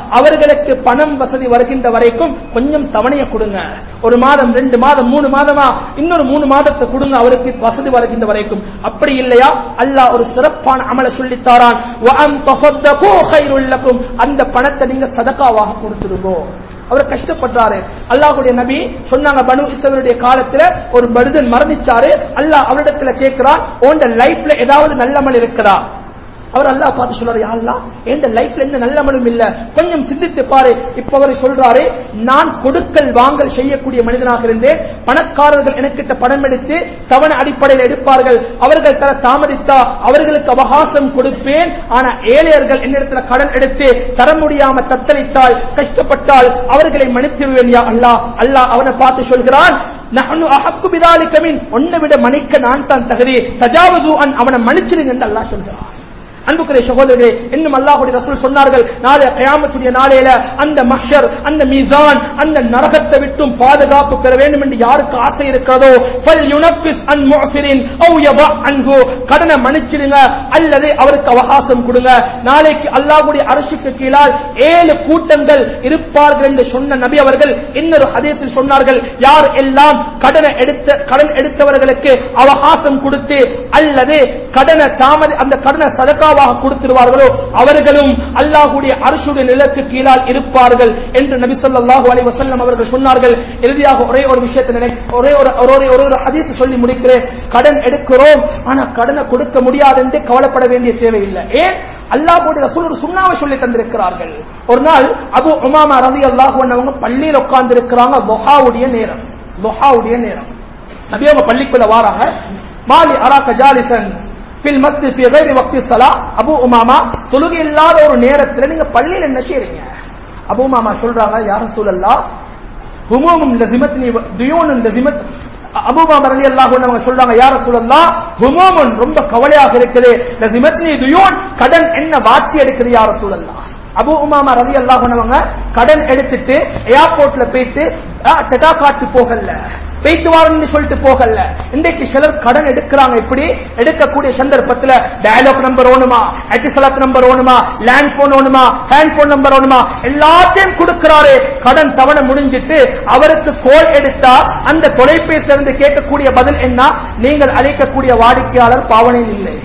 அவர்களுக்கு பணம் வசதி வருகின்ற வரைக்கும் கொஞ்சம் தவணையை கொடுங்க ஒரு மாதம் ரெண்டு மாதம் மூணு மாதமா இன்னொரு மூணு மாதத்தை கொடுங்க அவருக்கு வசதி வருகின்ற வரைக்கும் அப்படி இல்லையா அல்லாஹ் ஒரு சிறப்பான அமலை சொல்லித்தாரான் வஅன் தஸத்தகு கைருல் லக்கும். அந்த பணத்தை நீங்க சதகாவாக கொடுத்துருங்கோ அவர் கஷ்டப்பட்டாரு அல்லாஹ்வுடைய நபி சொன்னாங்க பனு இஸ்ரவேலுடைய காலத்துல ஒரு மனிதன் மரணிச்சாரு அல்லாஹ் அவரிடத்துல கேட்கிறான் உன் லைஃப்ல ஏதாவது நல்ல அமல் இருக்குதா அவர் அல்லாஹ் பார்த்து சொல்றாரு யா அல்லாஹ் என் லைஃப்ல எந்த நல்ல அமலும் இல்ல கொஞ்சம் சிந்தித்து பாரு இப்ப அவர் சொல்றாரு நான் கொடுக்கல் வாங்கல் செய்யக்கூடிய மனிதனாக இருந்தேன் பணக்காரர்கள் எனக்கிட்ட பணம் எடுத்து தவணை அடிப்படையில் எடுப்பார்கள் அவர்கள் தர தாமதித்தா அவர்களுக்கு அவகாசம் கொடுப்பேன் ஆனா ஏழையர்கள் என்னிடத்துல கடன் எடுத்து தர முடியாம தத்தளித்தால் கஷ்டப்பட்டால் அவர்களை மன்னித்துவிடுவேன் யா அல்லாஹ் அல்லாஹ் அவனை பார்த்து சொல்கிறான் நஹ்னு அஹக்கு பிதாலிக மின் உன்னை விட மன்னிக்க நான் தான் தகுதி தஜாவது அன் அவனை மன்னிச்சிருங்க என்று அல்லாஹ் சொல்கிறான் அன்புக்குரிய சகோதரர்களே இன்னும் அல்லாஹுடைய ரசூல் சொன்னார்கள் நாளைய கயாமத்துடைய நாளையில அந்த மஹ்ஷர் அந்த மீசான் அந்த நரகத்தை விட்டும் பாதுகாப்பு பெற வேண்டும் என்று யாருக்கு ஆசை இருக்கிறதோ ஃபல் யுனஃபிஸ் அன் முஅசிரின் அவ் யபா அன்ஹு கடனை மன்னிச்சிடுங்க அல்லது அவருக்கு அவகாசம் கொடுங்க நாளைக்கு அல்லாஹ்வுடைய அரசுக்கு கீழால் ஏழு கூட்டங்கள் இருப்பார்கள் என்று சொன்ன நபி அவர்கள் இன்னொரு ஹதீஸில் சொன்னார்கள் யார் எல்லாம் கடனை எடுத்த கடன் எடுத்தவர்களுக்கு அவகாசம் கொடுத்து அல்லது கடனை தாமதி அந்த கடனை சதக்காவாக கொடுத்திருவார்களோ அவர்களும் அல்லாஹ்வுடைய அரசுடைய நிலத்து கீழால் இருப்பார்கள் என்று நபி ஸல்லல்லாஹு அலைஹி வஸல்லம் அவர்கள் சொன்னார்கள் இறுதியாக ஒரே ஒரு விஷயத்தை நினை ஒரே ஒரு ஒரு ஒரு ஒரு ஹதீஸ் சொல்லி முடிக்கிறேன் கடன் எடுக்கிறோம் ஆனா கடனை கொடுக்க முடியாது என்று கவலைப்பட வேண்டிய தேவையில்லை ஏன் அல்லாஹ்வுடைய ரசூல் ஒரு சுண்ணாவை சொல்லி தந்திருக்கிறார்கள் ஒரு நாள் அபு உமாமா ரதி அல்லாஹு அவங்க பள்ளியில் உட்கார்ந்து இருக்கிறாங்க லொஹாவுடைய நேரம் லொஹாவுடைய நேரம் நபி அவங்க பள்ளிக்குள்ள வாராங்க மாலி அராக்க ஜாலிசன் ஃபில் மஸ்ஜித் ஃபி கைரி வக்தி ஸலா அபு உமாமா தொழுகை இல்லாத ஒரு நேரத்துல நீங்க பள்ளியில என்ன செய்றீங்க அபு உமாமா சொல்றாங்க யா ரசூலல்லாஹ் ஹுமூமும் லஸிமத்னி துயூனுன் லஸிமத் அபு உமாமா ரலியல்லாஹு அன்ஹு அவங்க சொல்றாங்க யா ரசூலல்லாஹ் ஹுமூமுன் ரொம்ப கவலையாக இருக்குது லஸிமத்னி துயூன் கடன் என்ன வாட்டி எடுக்குது யா ரசூலல்லாஹ் அபு உமாமா ரவி அல்லாஹனவங்க கடன் எடுத்துட்டு ஏர்போர்ட்ல போயிட்டு டெட்டா காட்டு போகல போயிட்டு வாரன்னு சொல்லிட்டு போகல இன்றைக்கு சிலர் கடன் எடுக்கிறாங்க இப்படி எடுக்கக்கூடிய சந்தர்ப்பத்துல டயலாக் நம்பர் ஓணுமா எட்டிசலாக் நம்பர் ஓணுமா லேண்ட் போன் ஓணுமா ஹேண்ட் போன் நம்பர் ஓணுமா எல்லாத்தையும் கொடுக்கிறாரு கடன் தவணை முடிஞ்சிட்டு அவருக்கு கோல் எடுத்தா அந்த தொலைபேசியில இருந்து கேட்கக்கூடிய பதில் என்ன நீங்கள் அழைக்கக்கூடிய வாடிக்கையாளர் பாவனையில் இல்லை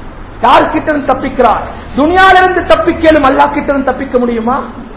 யார் கிட்ட இருந்து தப்பிக்கிறார் துனியால இருந்து தப்பிக்கலும் அல்லாஹ் கிட்ட இருந்து தப்பிக்க முடியுமா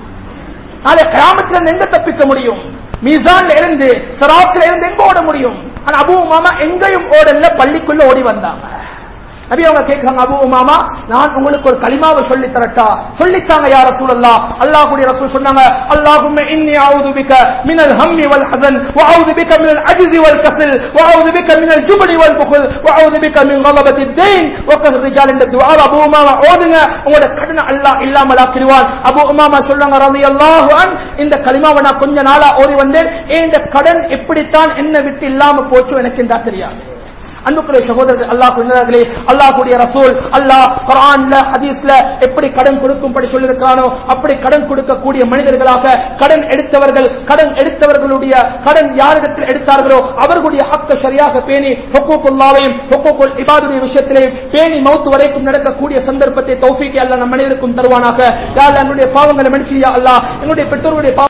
நாளை கிராமத்துல இருந்து எங்க தப்பிக்க முடியும் மீசான்ல இருந்து சராத்துல இருந்து எங்க ஓட முடியும் ஆனா அபு மாமா எங்கேயும் ஓடல பள்ளிக்குள்ள ஓடி வந்தாங்க நபி அவங்க கேட்கிறாங்க அபு மாமா நான் உங்களுக்கு ஒரு கலிமாவை சொல்லி தரட்டா சொல்லித்தாங்க யார் ரசூலல்லா அல்லாஹ்வுடைய ரசூல் சொன்னாங்க அல்லாஹும்ம இன்னி அஊது பிக மினல் ஹம்மி வல் ஹஸன் வ அஊது பிக மினல் அஜ்ஸி வல் கஸல் வ அஊது பிக மினல் ஜுப்னி வல் புഖல் வ அஊது பிக மின் கலபத்தி தைன் வ கஹ் ரிஜால் இந்த துஆ அபு உமாமா ஓதுங்க உங்களோட கடனை அல்லாஹ் இல்லாமல் ஆக்கிடுவான் அபு உமாமா சொல்றாங்க ரலியல்லாஹு அன் இந்த கலிமாவை நான் கொஞ்ச நாளா ஓதி வந்தேன் இந்த கடன் எப்படித்தான் என்ன விட்டு இல்லாம போச்சோ எனக்கு என்றா தெரியாது அன்புக்குரிய சகோதரர்கள் அல்லாஹ் குழந்தைகளே அல்லாஹ்வுடைய ரசூல் அல்லாஹ் குர்ஆன்ல ஹதீஸ்ல எப்படி கடன் கொடுக்கும்படி சொல்லியிருக்கிறானோ அப்படி கடன் கொடுக்கக்கூடிய மனிதர்களாக கடன் எடுத்தவர்கள் கடன் எடுத்தவர்களுடைய கடன் யாரிடத்தில் எடுத்தார்களோ அவர்களுடைய ஹக்க சரியாக பேணி ஹுக்கூக்குல்லாவையும் ஹுக்கூக்குல் இபாதுடைய விஷயத்திலே பேணி மௌத்து வரைக்கும் நடக்கக்கூடிய சந்தர்ப்பத்தை தௌஃபீக்கை அல்லாஹ் நம் மனிதருக்கும் தருவானாக யார் என்னுடைய பாவங்களை மன்னிச்சியா அல்லாஹ் என்னுடைய பெற்றோருடைய பாவ